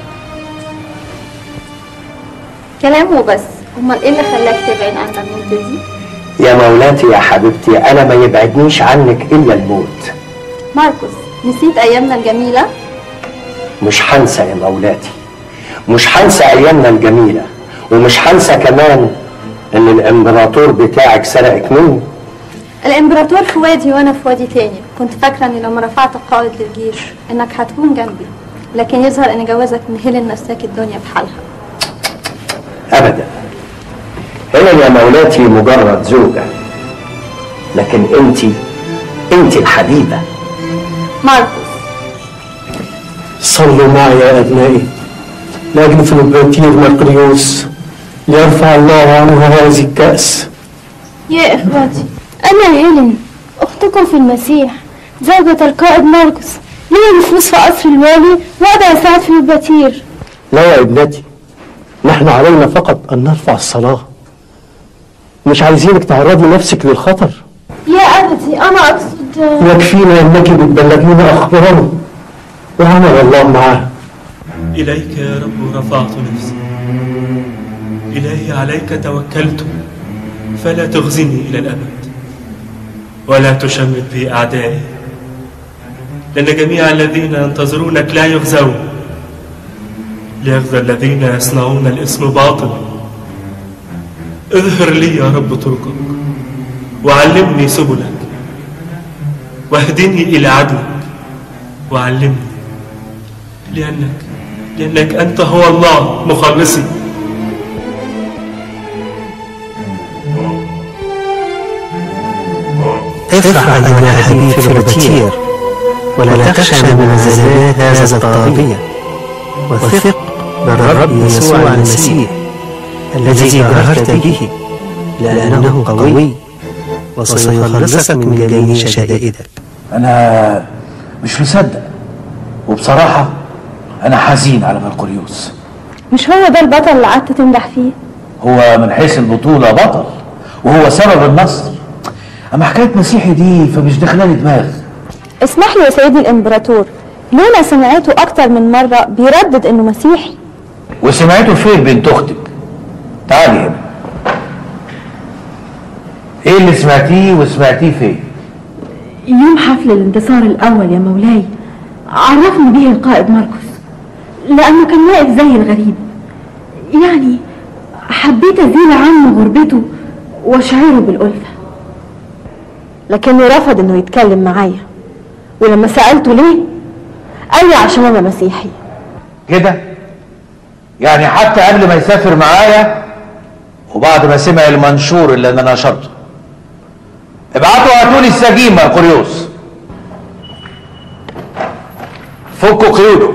كلام وبس امال ايه اللي خلاك تبعد عن المدة دي؟ يا مولاتي يا حبيبتي أنا ما يبعدنيش عنك إلا الموت ماركوس نسيت ايامنا الجميلة؟ مش هنسى يا مولاتي مش هنسى أيامنا الجميلة ومش هنسى كمان إن الإمبراطور بتاعك سرقك مني الامبراطور في وادي وانا في وادي تاني كنت فاكرة اني لما رفعت قائد للجيش انك هتكون جنبي لكن يظهر ان جوازك من هيلين نساك الدنيا بحالها أبدا هيلين يا مولاتي مجرد زوجة لكن أنت أنت الحبيبة ماركوس صلوا معي يا أبنائي لأجل فلوباتير مرقريوس ليرفع الله عنه هذه الكأس يا اخواتي انا هيلين اختكم في المسيح زوجة القائد ماركوس لي نفوذ في قصر الوالي واقدر اساعد في البتير لا يا ابنتي نحن علينا فقط أن نرفع الصلاة مش عايزينك تعرضي نفسك للخطر يا ابتي انا اقصد يكفينا أنك بتبلغينا أخباره وعمل الله معاه إليك يا رب رفعت نفسي إلهي عليك توكلت فلا تخزني إلى الأبد ولا تشمت بي أعدائي لأن جميع الذين ينتظرونك لا يخزون ليخزى الذين يصنعون الاسم باطل اظهر لي يا رب طرقك وعلمني سبلك واهدني إلى عدلك وعلمني لأنك لأنك أنت هو الله مخلصي افرح أيها الحبيب في البتير ولا تخشى من مزلات هذا الطاغية وثق بالرب يسوع المسيح الذي جاهرت به لأنه قوي وسيخلصك من جميع شدائدك انا مش مصدق وبصراحة انا حزين على مرقريوس مش هو ده البطل اللي قعدت تمدح فيه هو من حيث البطولة بطل وهو سبب النصر اما حكاية مسيحي دي فمش داخلالي دماغ اسمح لي يا سيدي الامبراطور لولا سمعته اكتر من مرة بيردد انه مسيحي وسمعته فين بنت اختك تعالي هنا ايه اللي سمعتيه وسمعتيه فين يوم حفل الانتصار الأول يا مولاي عرفني به القائد ماركوس لأنه كان واقف زي الغريب يعني حبيت أزيل عنه غربته وأشعره بالألفة لكنه رفض انه يتكلم معايا ولما سألته ليه قال لي عشان انا مسيحي كده يعني حتى قبل ما يسافر معايا وبعد ما سمع المنشور اللي انا نشرته ابعتوا هاتوا لي السجين مرقريوس فكوا قيوده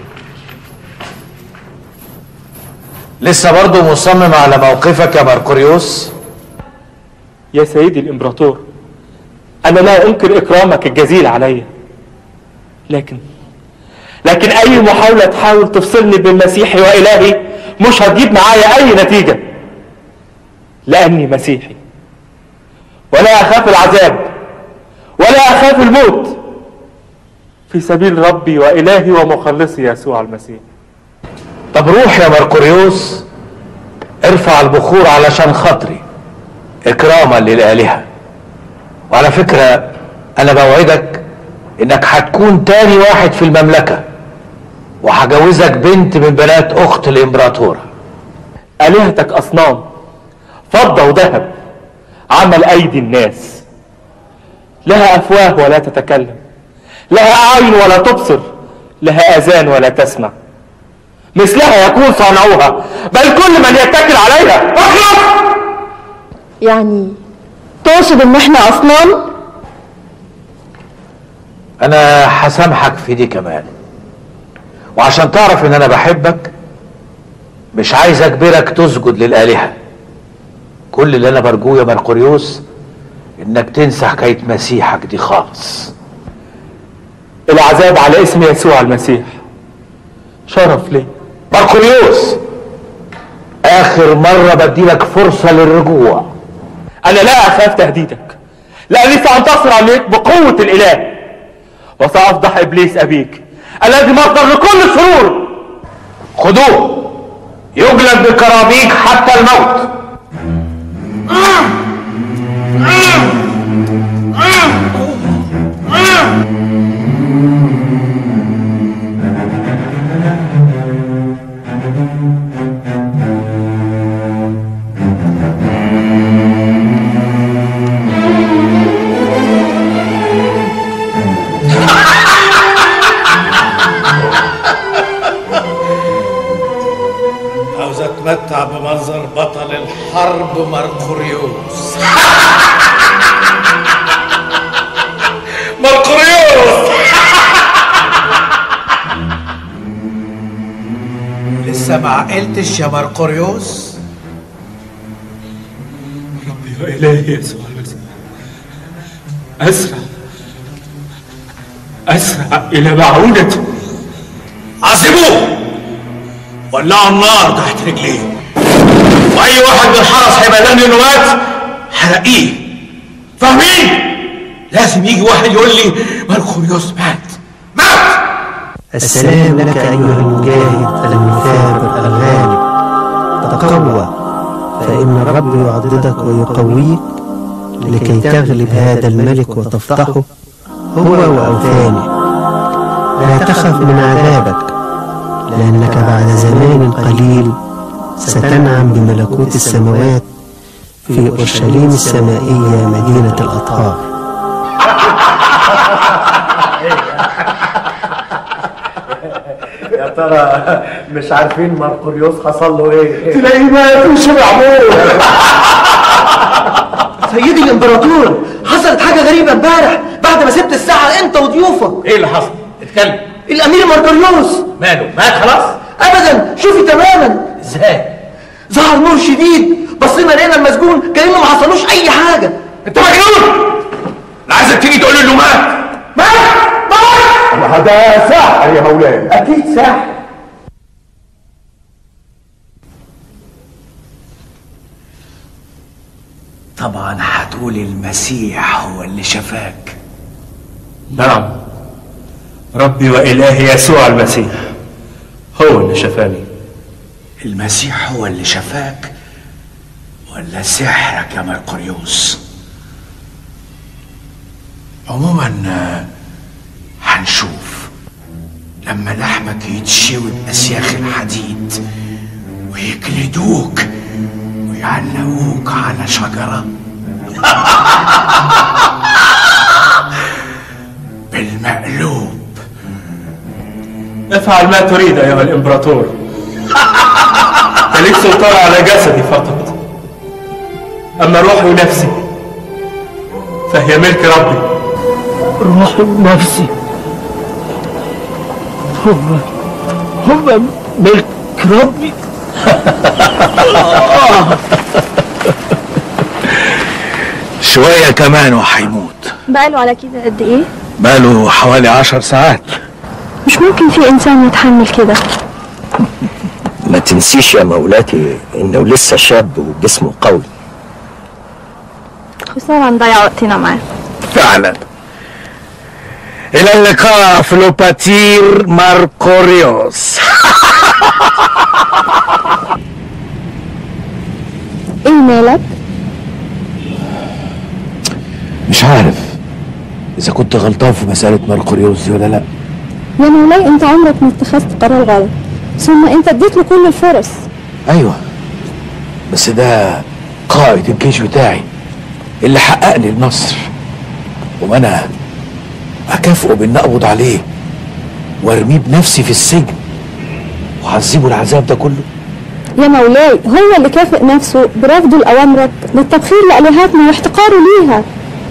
لسه برضه مصمم على موقفك يا مرقريوس يا سيدي الإمبراطور أنا لا أنكر إكرامك الجزيل علي لكن لكن أي محاولة تحاول تفصلني بين مسيحي وإلهي مش هتجيب معايا أي نتيجة لأني مسيحي ولا أخاف العذاب ولا أخاف الموت في سبيل ربي وإلهي ومخلصي يسوع المسيح طب روح يا مرقريوس ارفع البخور علشان خاطري اكراما للالهه وعلى فكره انا بوعدك انك هتكون تاني واحد في المملكه وهجوزك بنت من بنات اخت الامبراطوره آلهتك أصنام فضة وذهب عمل أيدي الناس لها أفواه ولا تتكلم لها أعين ولا تبصر لها آذان ولا تسمع مثلها يكون صانعوها بل كل من يتكل عليها اخلص يعني تقصد ان احنا اصنام انا هسامحك في دي كمان وعشان تعرف ان انا بحبك مش عايز اجبرك تسجد للالهه كل اللي انا برجوه يا مرقريوس انك تنسى حكايه مسيحك دي خالص العذاب على اسم يسوع المسيح شرف لي مرقريوس اخر مره بديلك فرصه للرجوع أنا لا أخاف تهديدك لأني سأنتصر عليك بقوة الإله وسأفضح إبليس أبيك الذي مصدر لكل الشرور خدوه يجلد بكرابيك حتى الموت عاوز اتمتع بمنظر بطل الحرب مرقريوس مرقريوس لسه ما عقلتش يا مرقريوس ربي وإلهي يسوع المسيح أسرع أسرع إلى معونته عذبوه ولعوا النار تحت رجليه واي واحد من الحرس هيبقى انه مات هلاقيه فاهمين لازم يجي واحد يقول لي مرقريوس مات السلام لك أيها المجاهد المثابر الغالب تقوى فإن الرب يعضدك ويقويك لكي تغلب هذا الملك وتفضحه هو وأوثانه لا تخف من عذابك لأنك بعد زمان قليل ستنعم بملكوت السماوات في أورشليم السمائية مدينة الأطهار يا ترى مش عارفين مرقريوس حصل له ايه تلاقيه مات وشبع موت سيدي الامبراطور حصلت حاجه غريبه امبارح بعد ما سبت الساعه انت وضيوفك ايه اللي حصل اتكلم الامير مرقريوس ماله مات خلاص ابدا شوفي تماما ازاي ظهر نور شديد بصينا لقينا المسجون كانه ما حصلوش اي حاجه انت مجنون انا عايزك تيجي تقول لي انه مات ده ساحر يا مولاي اكيد ساحر طبعا هتقول المسيح هو اللي شفاك نعم ربي وإلهي يسوع المسيح هو اللي شفاني المسيح هو اللي شفاك ولا سحرك يا مرقريوس عموما آه، هنشوف لما لحمك يتشوي بأسياخ الحديد ويجلدوك ويعلقوك على شجرة بالمقلوب افعل ما تريد أيها الإمبراطور لك سلطان على جسدي فقط أما روحي ونفسي فهي ملك ربي روحي ونفسي هم هم ملك ربي شوية كمان وهيموت بقاله على كده قد ايه بقاله حوالي عشر ساعات مش ممكن في انسان يتحمل كده ما تنسيش يا مولاتي انه لسه شاب وجسمه قوي خسارة نضيع وقتنا معاه فعلا الى اللقاء فلوباتير ماركوريوس ايه مالك؟ مش عارف اذا كنت غلطان في مساله ماركوريوس دي ولا لا يا مولاي انت عمرك ما اتخذت قرار غلط ثم انت اديت له كل الفرص ايوه بس ده قائد الجيش بتاعي اللي حققني النصر وما انا اكافئه بان اقبض عليه وارميه بنفسي في السجن وهعذبه العذاب ده كله يا مولاي هو اللي كافئ نفسه برفضه لأوامرك للتبخير لآلهتنا واحتقاره ليها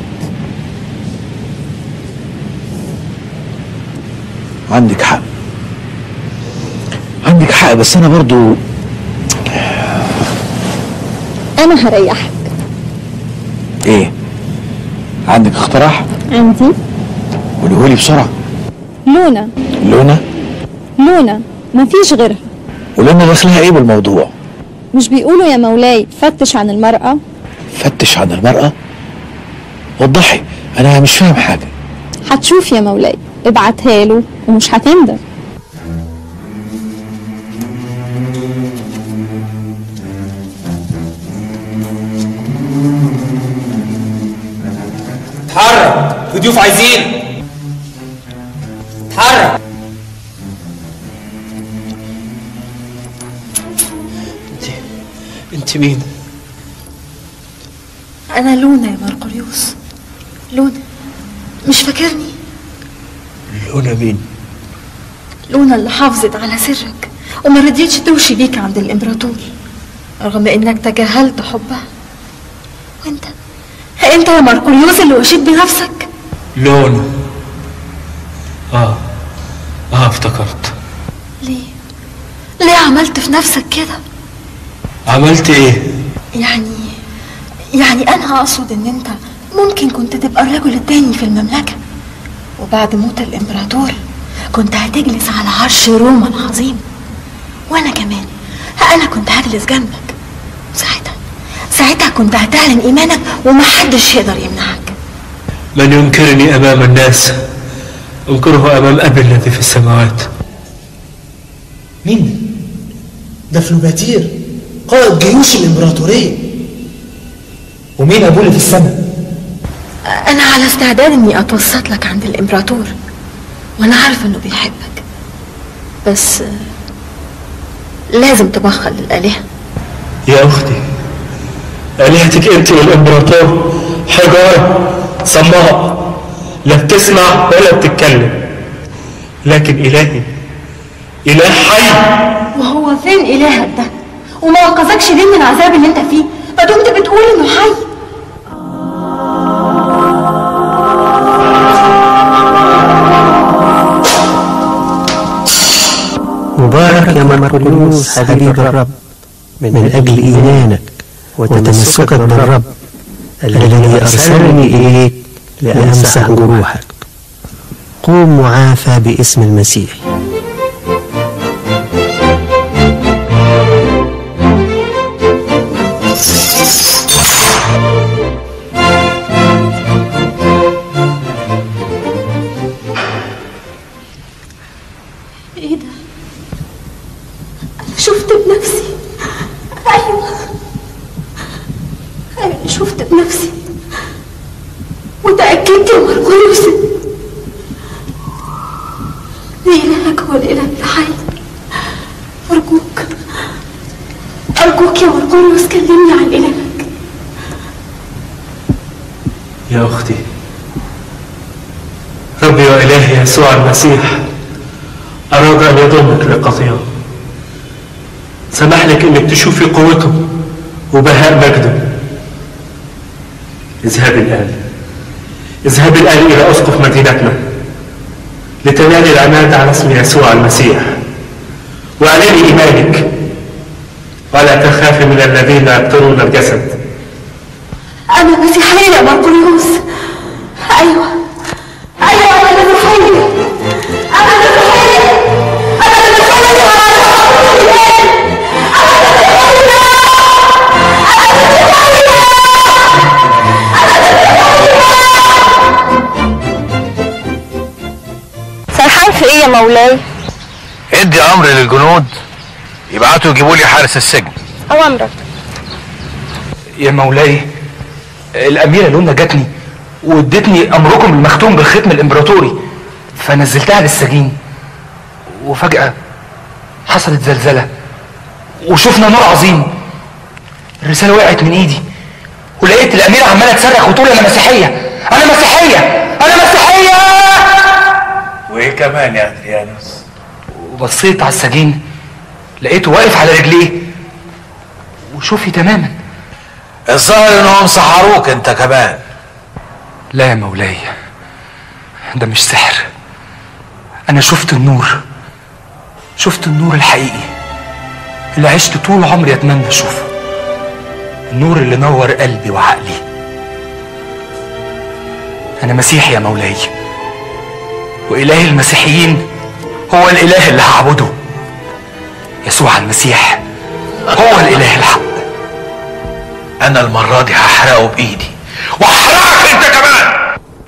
عندك حق عندك حق بس انا برضو أنا هريحك ايه عندك اقتراح عندي قولهولي بسرعه لونا لونا لونا مفيش غيرها ولونا دخلها ايه بالموضوع مش بيقولوا يا مولاي فتش عن المرأة فتش عن المرأة وضحي انا مش فاهم حاجة هتشوف يا مولاي ابعتها له ومش هتندم اتحرك في ضيوف عايزين اتحرك انت مين؟ أنا لونا يا مرقريوس لونا مش فاكرني لونا مين؟ لونا اللي حافظت على سرك وما رضيتش توشي بيك عند الإمبراطور رغم إنك تجاهلت حبها وأنت أنت يا مرقريوس اللي وشيت بنفسك لونا اه اه افتكرت ليه؟ ليه عملت في نفسك كده؟ عملت ايه؟ يعني يعني أنا أقصد إن أنت ممكن كنت تبقى الرجل التاني في المملكة وبعد موت الإمبراطور كنت هتجلس على عرش روما العظيم وأنا كمان أنا كنت هجلس جنبك ساعتها ساعتها كنت هتعلن إيمانك ومحدش يقدر يمنعك من ينكرني امام الناس انكره امام ابي الذي في السماوات مين؟ ده فلوباتير قائد جيوش الإمبراطورية ومين أبوه اللي في السماء؟ أنا على استعداد إني أتوسط لك عند الإمبراطور وأنا عارفة إنه بيحبك بس آه، لازم تبخل للآلهة يا اختي الهتك انت والامبراطور حجاره صماء لا بتسمع ولا بتتكلم لكن الهي اله حي وهو فين إلهك ده؟ وما أنقذكش ليه من العذاب اللي أنت فيه؟ فدمت بتقول إنه حي مبارك يا مرقليوس حبيب الرب من أجل إيمانك وتمسكك بالرب الذي أرسلني إليك لأمسح جروحك قوم معافى باسم المسيح إيه ده؟ أنا شفت بنفسي أيوه أيوه شفت بنفسي وتأكدت يا مرقليوس إن إلهك هو الإله الحي أرجوك أرجوك يا مرقليوس كلمني عن إلهك يا اختي ربي والهي يسوع المسيح اراد ان يضمك لقضيه سمح لك انك تشوفي قوته وبهاء مجده اذهبي الان اذهبي الان الى اسقف مدينتنا لتنالي العناد على اسم يسوع المسيح واعلني ايمانك ولا تخافي من الذين يقتلون الجسد أنا مسيحية يا مرقليوس أيوه أيوه أنا مسيحية أنا مسيحية أنا مسيحية مولاي ادي امر للجنود يبعتوا يجيبوا لي حارس السجن أوامرك يا مولاي الأميرة لونا جاتني وادتني أمركم المختوم بالختم الإمبراطوري فنزلتها للسجين وفجأة حصلت زلزلة وشفنا نور عظيم الرسالة وقعت من إيدي ولقيت الأميرة عمالة تصرخ وتقول أنا مسيحية أنا مسيحية أنا مسيحية وايه كمان يا ادريانوس وبصيت على السجين لقيته واقف على رجليه وشوفي تماما الظاهر انهم سحروك انت كمان لا يا مولاي ده مش سحر انا شفت النور شفت النور الحقيقي اللي عشت طول عمري اتمنى اشوفه النور اللي نور قلبي وعقلي انا مسيحي يا مولاي واله المسيحيين هو الاله اللي هعبده يسوع المسيح هو الاله الحق انا المرة دي هحرقه بايدي وهحرقك انت كمان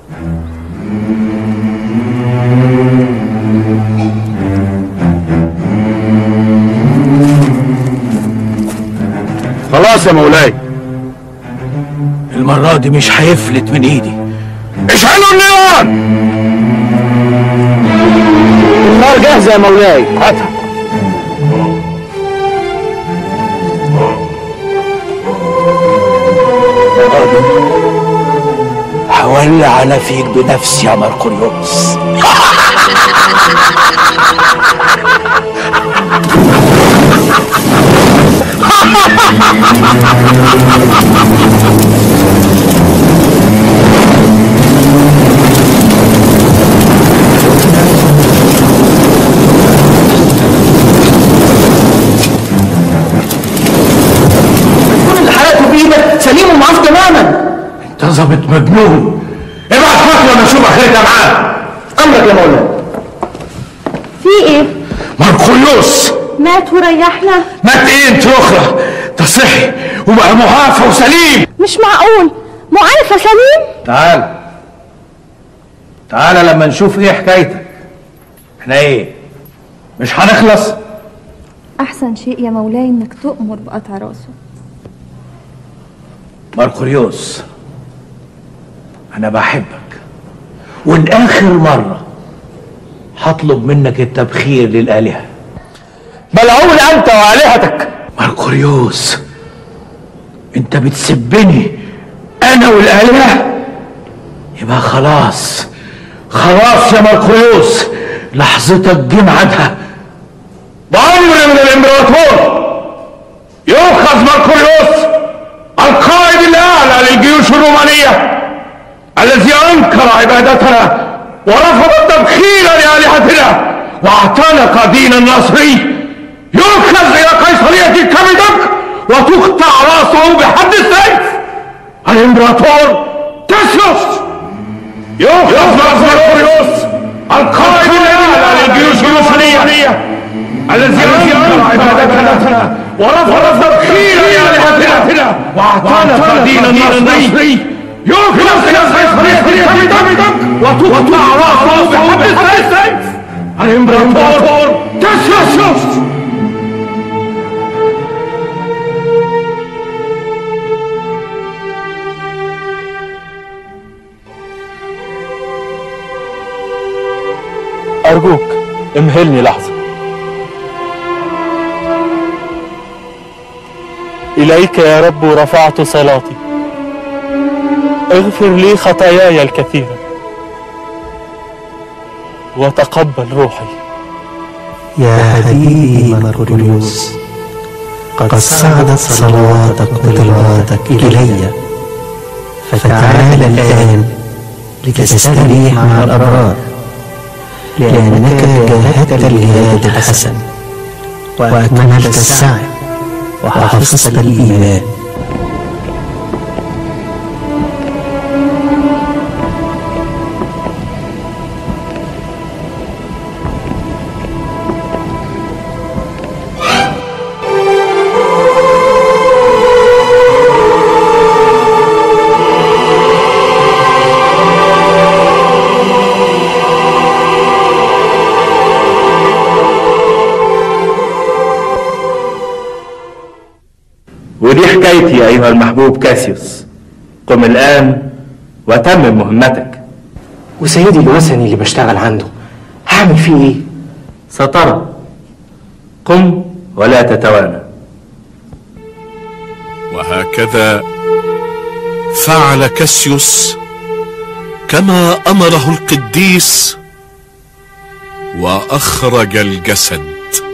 خلاص يا مولاي المرة دي مش هيفلت من ايدي اشعلوا النيران النار جاهزة يا مولاي هاتها هولع على فيك بنفسي يا مرقريوس كل اللي حرقته بإيدك سليم ومعاف تماما انت ظابط مجنون ابعت فتوى انا اشوف اخرتها معاه أمرك يا مولاي في ايه؟ مرقريوس مات وريحنا مات ايه انت اخرى ده صحي وبقى معافى وسليم مش معقول معافى سليم تعال تعال لما نشوف ايه حكايتك احنا ايه مش هنخلص أحسن شيء يا مولاي إنك تؤمر بقطع راسه مرقريوس انا بحبك وان اخر مرة هطلب منك التبخير للآلهة ملعون أنت وآلهتك مرقريوس انت بتسبني انا والآلهة يبقى خلاص خلاص يا مرقريوس لحظتك جه ميعادها بأمر من الامبراطور يؤخذ مرقريوس القائد الاعلى للجيوش الرومانيه الذي انكر عبادتنا ورفض التبخير لالهتنا واعتنق دين النصري يؤخذ الى قيصريه كبدك وتقطع راسه بحد السيف الامبراطور تسيوس يؤخذ مرقريوس القائد الاعلى للجيوش الرومانيه الذي انكر عبادتنا ورفض التبخير لالهتنا واعتنق دين النصري يؤخذ الى قيصريه كبدك وتقطع راسه بحد السيف الامبراطور تسيوس أرجوك امهلني لحظة إليك يا رب رفعت صلاتي اغفر لي خطاياي الكثيرة وتقبل روحي يا حبيبي مرقريوس قد صعدت صلواتك وطلباتك إلي فتعال الآن لتستريح مع الأبرار لأنك جاهدت الجهاد الحسن وأكملت السعي وحفظت الإيمان ودي حكايتي أيها المحبوب كاسيوس قم الآن وتمم مهمتك وسيدي الوثني اللي بشتغل عنده هعمل فيه ايه؟ سترى قم ولا تتوانى وهكذا فعل كاسيوس كما امره القديس واخرج الجسد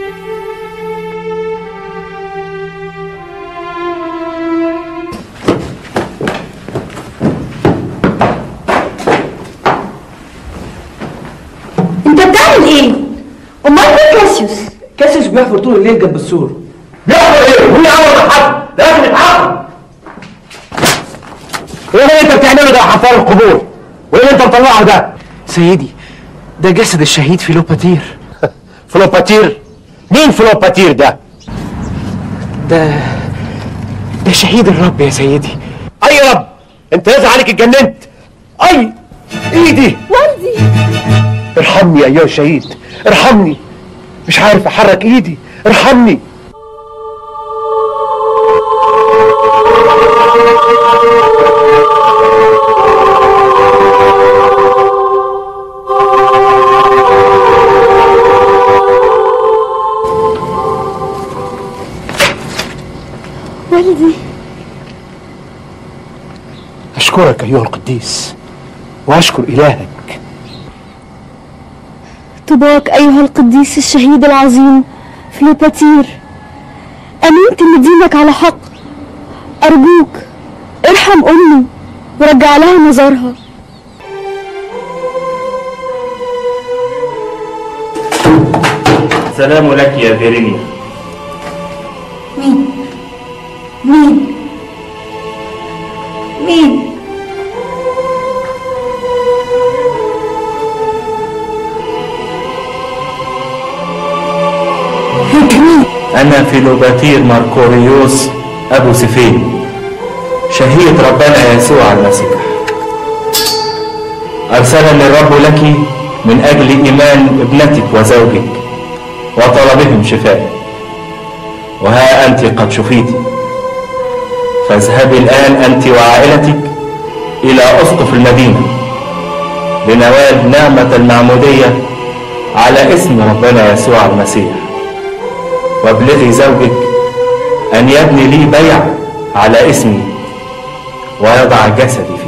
انت بتعمل ايه؟ امال مين كاسيوس؟ كاسيوس بيحفر طول الليل جنب السور بيحفر ايه؟ ومين عمل حد؟ لازم يتعاقب ايه اللي انت بتعمله ده يا حفار القبور؟ وايه اللي انت مطلعه ده؟ سيدي ده جسد الشهيد فيلوباتير فلوباتير؟ مين فلوباتير ده؟ ده ده شهيد الرب يا سيدي اي رب انت لازم عليك اتجننت اي ايدي والدي ارحمني ايها الشهيد ارحمني مش عارف احرك ايدي ارحمني والدي أشكرك أيها القديس وأشكر إلهك طباك أيها القديس الشهيد العظيم فلوباتير أمنت إن دينك على حق أرجوك ارحم أمي ورجع لها نظرها سلام لك يا فيرينيا مين؟ مين؟ مين؟ أنا فيلوباتير ماركوريوس أبو سفين شهيد ربنا يسوع المسيح أرسلني الرب لك من أجل إيمان ابنتك وزوجك وطلبهم شفاء وها أنت قد شفيت فاذهبي الآن أنت وعائلتك إلى أسقف المدينة لنوال نعمة المعمودية على اسم ربنا يسوع المسيح وابلغي زوجك أن يبني لي بيع على اسمي ويضع جسدي